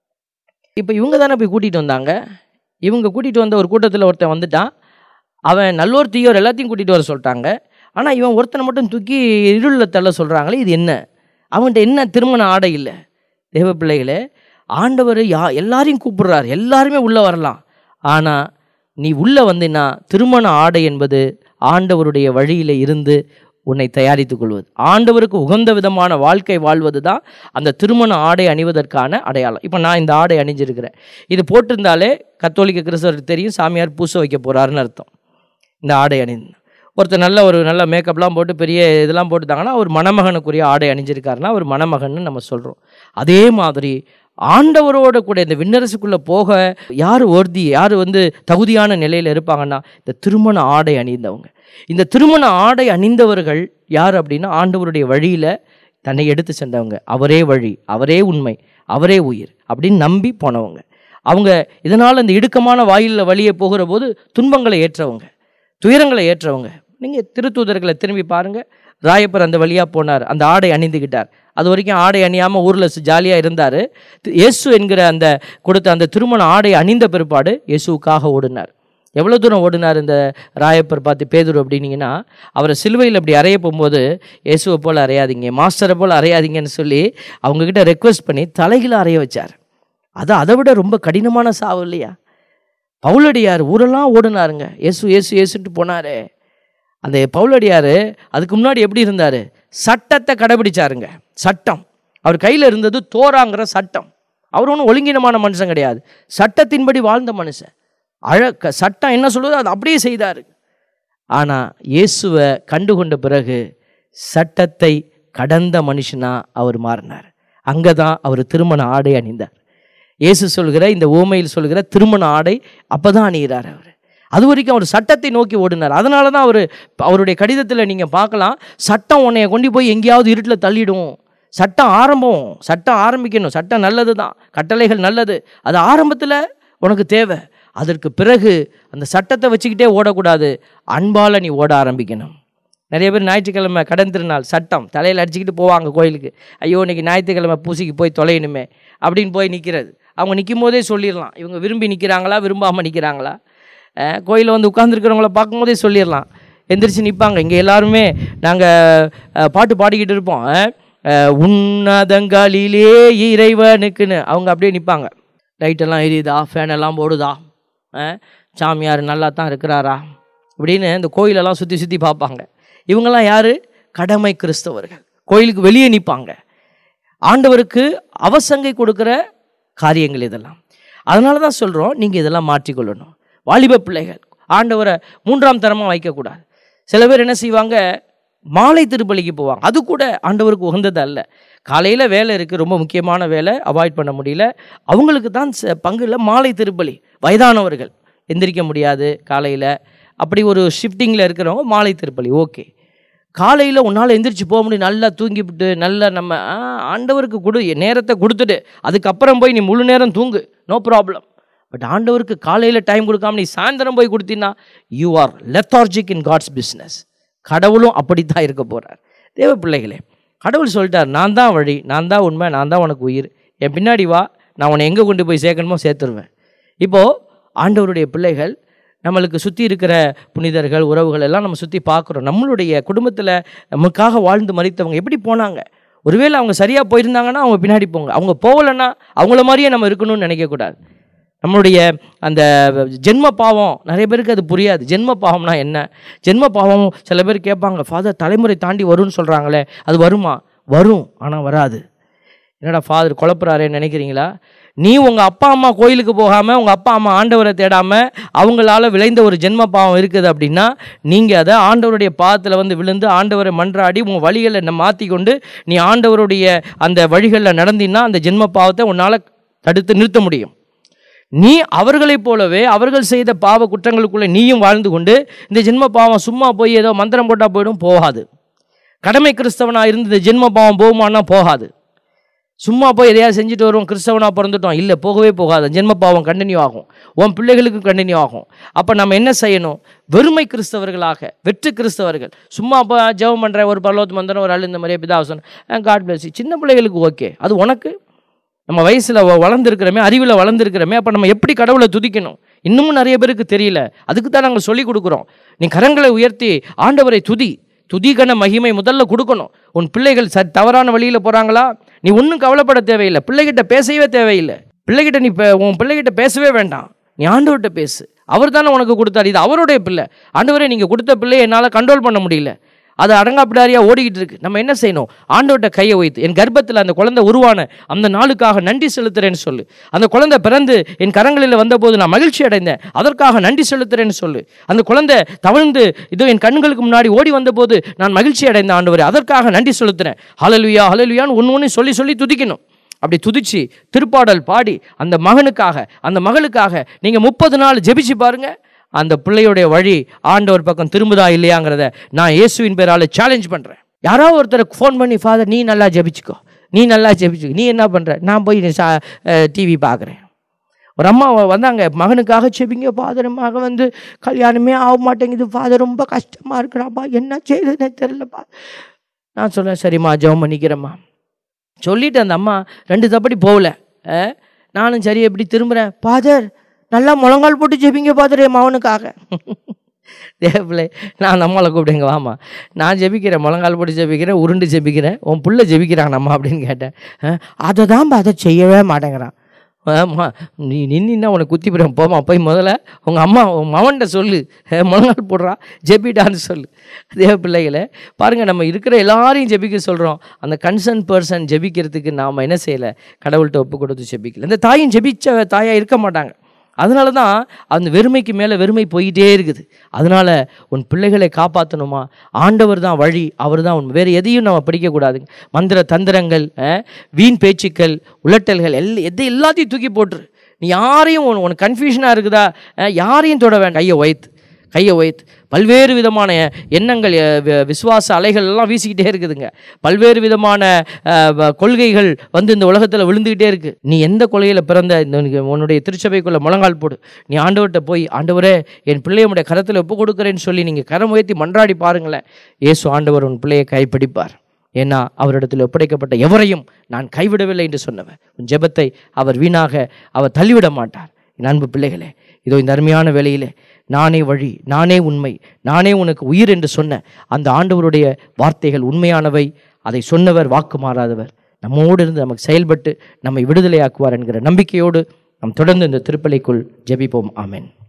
இப்போ இவங்க தானே போய் கூட்டிகிட்டு வந்தாங்க இவங்க கூட்டிகிட்டு வந்த ஒரு கூட்டத்தில் ஒருத்தன் வந்துட்டான் அவன் நல்லோர் தீயோர் எல்லாத்தையும் கூட்டிகிட்டு வர சொல்லிட்டாங்க ஆனால் இவன் ஒருத்தனை மட்டும் தூக்கி இருளில் தள்ள சொல்கிறாங்களே இது என்ன அவன்கிட்ட என்ன திருமண ஆடை இல்லை தேவ பிள்ளைகளே ஆண்டவர் யா எல்லாரையும் கூப்பிடுறார் எல்லாருமே உள்ளே வரலாம் ஆனால் நீ உள்ளே வந்தினா திருமண ஆடை என்பது ஆண்டவருடைய வழியில் இருந்து உன்னை தயாரித்துக் கொள்வது ஆண்டவருக்கு உகந்த விதமான வாழ்க்கை வாழ்வது தான் அந்த திருமண ஆடை அணிவதற்கான அடையாளம் இப்போ நான் இந்த ஆடை அணிஞ்சிருக்கிறேன் இது போட்டிருந்தாலே கத்தோலிக்க கிறிஸ்தவருக்கு தெரியும் சாமியார் பூச வைக்க போகிறாருன்னு அர்த்தம் இந்த ஆடை அணிந்து ஒருத்தர் நல்ல ஒரு நல்ல மேக்கப்லாம் போட்டு பெரிய இதெல்லாம் போட்டுட்டாங்கன்னா அவர் மணமகனுக்குரிய ஆடை அணிஞ்சிருக்காருன்னா அவர் மணமகன்னு நம்ம சொல்கிறோம் அதே மாதிரி ஆண்டவரோட கூட இந்த விண்ணரசுக்குள்ளே போக யார் ஒர்தி யார் வந்து தகுதியான நிலையில் இருப்பாங்கன்னா இந்த திருமண ஆடை அணிந்தவங்க இந்த திருமண ஆடை அணிந்தவர்கள் யார் அப்படின்னா ஆண்டவருடைய வழியில் தன்னை எடுத்து சென்றவங்க அவரே வழி அவரே உண்மை அவரே உயிர் அப்படின்னு நம்பி போனவங்க அவங்க இதனால் இந்த இடுக்கமான வாயிலில் வழியே போகிற போது துன்பங்களை ஏற்றவங்க துயரங்களை ஏற்றவங்க நீங்கள் திருத்தூதர்களை திரும்பி பாருங்கள் ராயப்பர் அந்த வழியாக போனார் அந்த ஆடை அணிந்துக்கிட்டார் அது வரைக்கும் ஆடை அணியாமல் ஊரில் ஜாலியாக இருந்தார் இயேசு என்கிற அந்த கொடுத்த அந்த திருமண ஆடை அணிந்த பிற்பாடு இயேசுவுக்காக ஓடினார் எவ்வளோ தூரம் ஓடினார் இந்த ராயப்பர் பார்த்து பேதுரு அப்படின்னீங்கன்னா அவரை சிலுவையில் அப்படி அறைய போகும்போது இயேசுவை போல் அறையாதீங்க மாஸ்டரை போல் அறையாதீங்கன்னு சொல்லி அவங்கக்கிட்ட ரெக்வஸ்ட் பண்ணி தலைகளை அறைய வச்சார் அது அதை விட ரொம்ப கடினமான சாவு இல்லையா பவுலடியார் ஊரெல்லாம் ஓடினாருங்க இயேசு இயேசு இயேசுன்ட்டு போனாரே அந்த பவுலடியார் அதுக்கு முன்னாடி எப்படி இருந்தார் சட்டத்தை கடைபிடிச்சாருங்க சட்டம் அவர் கையில் இருந்தது தோராங்கிற சட்டம் அவர் ஒன்றும் ஒழுங்கினமான மனுஷன் கிடையாது சட்டத்தின்படி வாழ்ந்த மனுஷன் அழ க- சட்டம் என்ன சொல்லுதோ அதை அப்படியே செய்தார் ஆனால் இயேசுவை கண்டுகொண்ட பிறகு சட்டத்தை கடந்த மனுஷனா அவர் மாறினார் அங்கே தான் அவர் திருமண ஆடை அணிந்தார் இயேசு சொல்கிற இந்த ஓமையில் சொல்கிற திருமண ஆடை அப்போ தான் அணிகிறார் அவர் அது வரைக்கும் அவர் சட்டத்தை நோக்கி ஓடினார் அதனால தான் அவர் அவருடைய கடிதத்தில் நீங்கள் பார்க்கலாம் சட்டம் உன்னைய கொண்டு போய் எங்கேயாவது இருட்டில் தள்ளிடும் சட்டம் ஆரம்பம் சட்டம் ஆரம்பிக்கணும் சட்டம் நல்லது தான் கட்டளைகள் நல்லது அது ஆரம்பத்தில் உனக்கு தேவை அதற்கு பிறகு அந்த சட்டத்தை வச்சுக்கிட்டே ஓடக்கூடாது அன்பால் நீ ஓட ஆரம்பிக்கணும் நிறைய பேர் ஞாயிற்றுக்கிழமை கடன் திருநாள் சட்டம் தலையில் அடிச்சுக்கிட்டு போவாங்க கோயிலுக்கு ஐயோ இன்னைக்கு ஞாயிற்றுக்கிழமை பூசிக்கு போய் தொலையணுமே அப்படின்னு போய் நிற்கிறது அவங்க நிற்கும் போதே சொல்லிடலாம் இவங்க விரும்பி நிற்கிறாங்களா விரும்பாமல் நிற்கிறாங்களா கோயிலில் வந்து உட்காந்துருக்கிறவங்கள பார்க்கும்போதே சொல்லிடலாம் எந்திரிச்சு நிற்பாங்க இங்கே எல்லாருமே நாங்கள் பாட்டு பாடிக்கிட்டு இருப்போம் அஹ், அஹ், உன்னதங்களிலே இறைவனுக்குன்னு அவங்க அப்படியே நிற்பாங்க லைட்டெல்லாம் எரியுதா ஃபேன் எல்லாம் போடுதா அஹ், சாமியார் நல்லா தான் இருக்கிறாரா இப்படின்னு இந்த கோயிலெல்லாம் சுற்றி சுற்றி பார்ப்பாங்க இவங்கெல்லாம் யார் கடமை கிறிஸ்தவர்கள் கோயிலுக்கு வெளியே நிற்பாங்க ஆண்டவருக்கு அவசங்கை கொடுக்குற காரியங்கள் இதெல்லாம் அதனால தான் சொல்கிறோம் நீங்கள் இதெல்லாம் மாற்றிக்கொள்ளணும் வாலிப பிள்ளைகள் ஆண்டவரை மூன்றாம் தரமாக வைக்கக்கூடாது சில பேர் என்ன செய்வாங்க மாலை திருப்பலிக்கு போவாங்க அது கூட ஆண்டவருக்கு உகந்தது அல்ல காலையில் வேலை இருக்குது ரொம்ப முக்கியமான வேலை அவாய்ட் பண்ண முடியல அவங்களுக்கு தான் ச- பங்குல மாலை திருப்பலி வயதானவர்கள் எந்திரிக்க முடியாது காலையில் அப்படி ஒரு ஷிஃப்டிங்கில் இருக்கிறவங்க மாலை திருப்பலி ஓகே காலையில் உன்னால் எந்திரிச்சு போக முடியும் நல்லா தூங்கிவிட்டு நல்லா நம்ம ஆ, ஆண்டவருக்கு கொடு நேரத்தை கொடுத்துட்டு அதுக்கப்புறம் போய் நீ முழு நேரம் தூங்கு நோ ப்ராப்ளம் பட் ஆண்டவருக்கு காலையில் டைம் கொடுக்காம நீ சாயந்தரம் போய் கொடுத்தீங்கன்னா you are lethargic in God's business கடவுளும் அப்படித்தான் இருக்க போகிறார் தேவ பிள்ளைகளே கடவுள் சொல்லிட்டார் நான் தான் வழி நான் தான் உண்மை நான் தான் உனக்கு உயிர் என் பின்னாடி வா நான் உன்னை எங்கே கொண்டு போய் சேர்க்கணுமோ சேர்த்துருவேன் இப்போது ஆண்டவருடைய பிள்ளைகள் நம்மளுக்கு சுற்றி இருக்கிற புனிதர்கள் உறவுகள் எல்லாம் நம்ம சுற்றி பார்க்குறோம் நம்மளுடைய குடும்பத்தில் நமக்காக வாழ்ந்து மறித்தவங்க எப்படி போனாங்க ஒருவேளை அவங்க சரியாக போயிருந்தாங்கன்னா அவங்க பின்னாடி போங்க அவங்க போகலைன்னா அவங்கள மாதிரியே நம்ம இருக்கணும்னு நினைக்கக்கூடாது நம்மளுடைய அந்த ஜென்ம பாவம் நிறைய பேருக்கு அது புரியாது ஜென்ம பாவம்னா என்ன ஜென்ம பாவம் சில பேர் கேட்பாங்க ஃபாதர் தலைமுறை தாண்டி வரும்னு சொல்கிறாங்களே அது வருமா வரும் ஆனால் வராது என்னடா ஃபாதர் குழப்புறாரேன்னு நினைக்கிறீங்களா நீ உங்கள் அப்பா அம்மா கோயிலுக்கு போகாமல் உங்கள் அப்பா அம்மா ஆண்டவரை தேடாமல் அவங்களால விளைந்த ஒரு ஜென்ம பாவம் இருக்குது அப்படின்னா நீங்கள் அதை ஆண்டவருடைய பாதத்தில் வந்து விழுந்து ஆண்டவரை மன்றாடி உங்கள் வழிகளை நம்ம மாற்றி கொண்டு நீ ஆண்டவருடைய அந்த வழிகளில் நடந்தீன்னா அந்த ஜென்ம பாவத்தை உன்னால் தடுத்து நிறுத்த முடியும் நீ அவர்களைப் போலவே அவர்கள் செய்த பாவ குற்றங்களுக்குள்ளே நீயும் வாழ்ந்து கொண்டு இந்த ஜென்ம பாவம் சும்மா போய் ஏதோ மந்திரம் போட்டால் போயிடும் போகாது கடமை கிறிஸ்தவனாக இருந்து இந்த ஜென்ம பாவம் போகுமான்னா போகாது சும்மா போய் எதையாவது செஞ்சுட்டு வருவோம் கிறிஸ்தவனாக பிறந்துட்டோம் இல்லை போகவே போகாது ஜென்ம பாவம் கண்டினியூ ஆகும் உன் பிள்ளைகளுக்கும் கண்டினியூ ஆகும் அப்போ நம்ம என்ன செய்யணும் வெறுமை கிறிஸ்தவர்களாக வெற்று கிறிஸ்தவர்கள் சும்மா அப்போ ஜெபம் பண்ணுறேன் ஒரு பரலோத்து மந்திரம் ஒரு ஆள் இந்த மாதிரியே பிதாசன் காட் பிளஸ் சின்ன பிள்ளைகளுக்கு ஓகே அது உனக்கு நம்ம வயசில் வளர்ந்துருக்கிறோமே அறிவில் வளர்ந்துருக்கிறோமே அப்போ நம்ம எப்படி கடவுளை துதிக்கணும் இன்னமும் நிறைய பேருக்கு தெரியல அதுக்கு தான் நாங்கள் சொல்லி கொடுக்குறோம் நீ கரங்களை உயர்த்தி ஆண்டவரை துதி துதிகன மகிமை முதல்ல கொடுக்கணும் உன் பிள்ளைகள் ச தவறான வழியில் போகிறாங்களா நீ ஒன்றும் கவலைப்பட தேவையில்லை பிள்ளைகிட்ட பேசவே தேவையில்லை பிள்ளைகிட்ட நீ பே- உன் பிள்ளைகிட்ட பேசவே வேண்டாம் நீ ஆண்டவர்கிட்ட பேசு அவர் தானே உனக்கு கொடுத்தாரு இது அவருடைய பிள்ளை ஆண்டவரே நீங்கள் கொடுத்த பிள்ளையை என்னால் கண்ட்ரோல் பண்ண முடியல அது அடங்காப்பிடாரியா ஓடிக்கிட்டு இருக்கு நம்ம என்ன செய்யணும் ஆண்டவர்கிட்ட கையை வைத்து என் கர்ப்பத்தில் அந்த குழந்தை உருவான அந்த நாளுக்காக நன்றி செலுத்துறேன்னு சொல்லு அந்த குழந்தை பிறந்து என் கரங்களில் வந்தபோது நான் மகிழ்ச்சி அடைந்தேன் அதற்காக நன்றி செலுத்துறேன்னு சொல்லு அந்த குழந்தை தவழ்ந்து இதோ என் கண்களுக்கு முன்னாடி ஓடி வந்தபோது நான் மகிழ்ச்சி அடைந்த ஆண்டவரே அதற்காக நன்றி செலுத்துறேன் ஹalleluya ஹalleluyaன்னு ஒன்று ஒன்று சொல்லி சொல்லி துதிக்கணும் அப்படி துதிச்சு திருப்பாடல் பாடி அந்த மகனுக்காக அந்த மகளுக்காக நீங்கள் முப்பது நாள் ஜெபிச்சு பாருங்க அந்த பிள்ளையுடைய வழி ஆண்டவர் பக்கம் திரும்புதா இல்லையாங்கிறத நான் இயேசுவின் பேரால சேலஞ்ச் பண்ணுறேன் யாரோ ஒருத்தர் ஃபோன் பண்ணி ஃபாதர் நீ நல்லா ஜெபிச்சுக்கோ நீ நல்லா ஜெபிச்சுக்கோ நீ என்ன பண்ணுற நான் போய் டிவி பார்க்குறேன் ஒரு அம்மா வ- வந்தாங்க மகனுக்காக செபிங்க ஃபாதர் மகன் வந்து கல்யாணமே ஆக மாட்டேங்குது ஃபாதர் ரொம்ப கஷ்டமாக இருக்கிறாப்பா என்ன செய்யுதுன்னே தெரிலப்பா நான் சொன்னேன் சரிம்மா ஜெபம் பண்ணிக்கிறேம்மா சொல்லிட்டு அந்த அம்மா ரெண்டு தப்படி போகல அஹ், நானும் சரி எப்படி திரும்புகிறேன் ஃபாதர் நல்லா முழங்கால் போட்டு ஜெபிங்க ஃபாதர் என் மகனுக்காக தேவப்பிள்ளை நான் அந்த அம்மாவை கூப்பிடுங்க வாமா நான் ஜெபிக்கிறேன் முழங்கால் போட்டு ஜெபிக்கிறேன் உருண்டு ஜெபிக்கிறேன் உன் புள்ள ஜெபிக்கிறான் அம்மா அப்படின்னு கேட்டேன் அஹ், அதை தான் அதை செய்யவே மாட்டேங்கிறான் ஆமா நீ நின்னா உனக்கு குத்தி போயிடும் போமா போய் முதல்ல உங்கள் அம்மா உன் மவன்கிட்ட சொல்லு அஹ், முழங்கால் போடுறா ஜெபிடான்னு சொல்லு தேவ பிள்ளைகளை பாருங்கள் நம்ம இருக்கிற எல்லாரையும் ஜெபிக்க சொல்கிறோம் அந்த கன்சர்ன் பர்சன் ஜெபிக்கிறதுக்கு நாம் என்ன செய்யலை கடவுள்கிட்ட ஒப்பு கொடுத்து ஜெபிக்கல இந்த தாயும் ஜெபிச்ச தாயாக இருக்க மாட்டாங்க அதனால தான் அந்த வெறுமைக்கு மேலே வெறுமை போயிட்டே இருக்குது அதனால உன் பிள்ளைகளை காப்பாற்றணுமா ஆண்டவர் தான் வழி அவர் தான் உன் வேறு எதையும் நம்ம படிக்கக்கூடாதுங்க மந்திர தந்திரங்கள் அஹ், வீண் பேச்சுக்கள் உலட்டல்கள் எல் எதை எல்லாத்தையும் தூக்கி போட்டுரு நீ யாரையும் உன் உனக்கு கன்ஃபியூஷனாக இருக்குதா அஹ், யாரையும் தொட வேண்டாம் கையை ஒய்த்து கையை ஒய்த்து பல்வேறு விதமான எண்ணங்கள் அஹ், வி- விசுவாச அலைகள் எல்லாம் வீசிக்கிட்டே இருக்குதுங்க பல்வேறு விதமான அஹ், வ- கொள்கைகள் வந்து இந்த உலகத்தில் விழுந்துக்கிட்டே இருக்கு நீ எந்த கொள்கையில் பிறந்த இந்த உனக்கு உன்னுடைய திருச்சபைக்குள்ள முழங்கால் போடு நீ ஆண்டவர்கிட்ட போய் ஆண்டவரே என் பிள்ளையுடைய கரத்தில் ஒப்பு கொடுக்குறேன்னு சொல்லி நீங்கள் கரம் உயர்த்தி மன்றாடி பாருங்களேன் இயேசு ஆண்டவர் உன் பிள்ளையை கைப்பிடிப்பார் ஏன்னா அவரிடத்தில் ஒப்படைக்கப்பட்ட எவரையும் நான் கைவிடவில்லை என்று சொன்னவர் உன் ஜெபத்தை அவர் வீணாக அவர் தள்ளிவிட மாட்டார் என் அன்பு பிள்ளைகளே இதோ இந்த அருமையான வேளையிலே நானே வழி நானே உண்மை நானே உனக்கு உயிர் என்று சொன்ன அந்த ஆண்டவருடைய வார்த்தைகள் உண்மையானவை அதை சொன்னவர் வாக்கு மாறாதவர் நம்மோடு இருந்து நமக்கு செயல்பட்டு நம்மை விடுதலையாக்குவார் என்கிற நம்பிக்கையோடு நாம் தொடர்ந்து இந்த திருப்பலிக்குள் ஜெபிப்போம் ஆமென்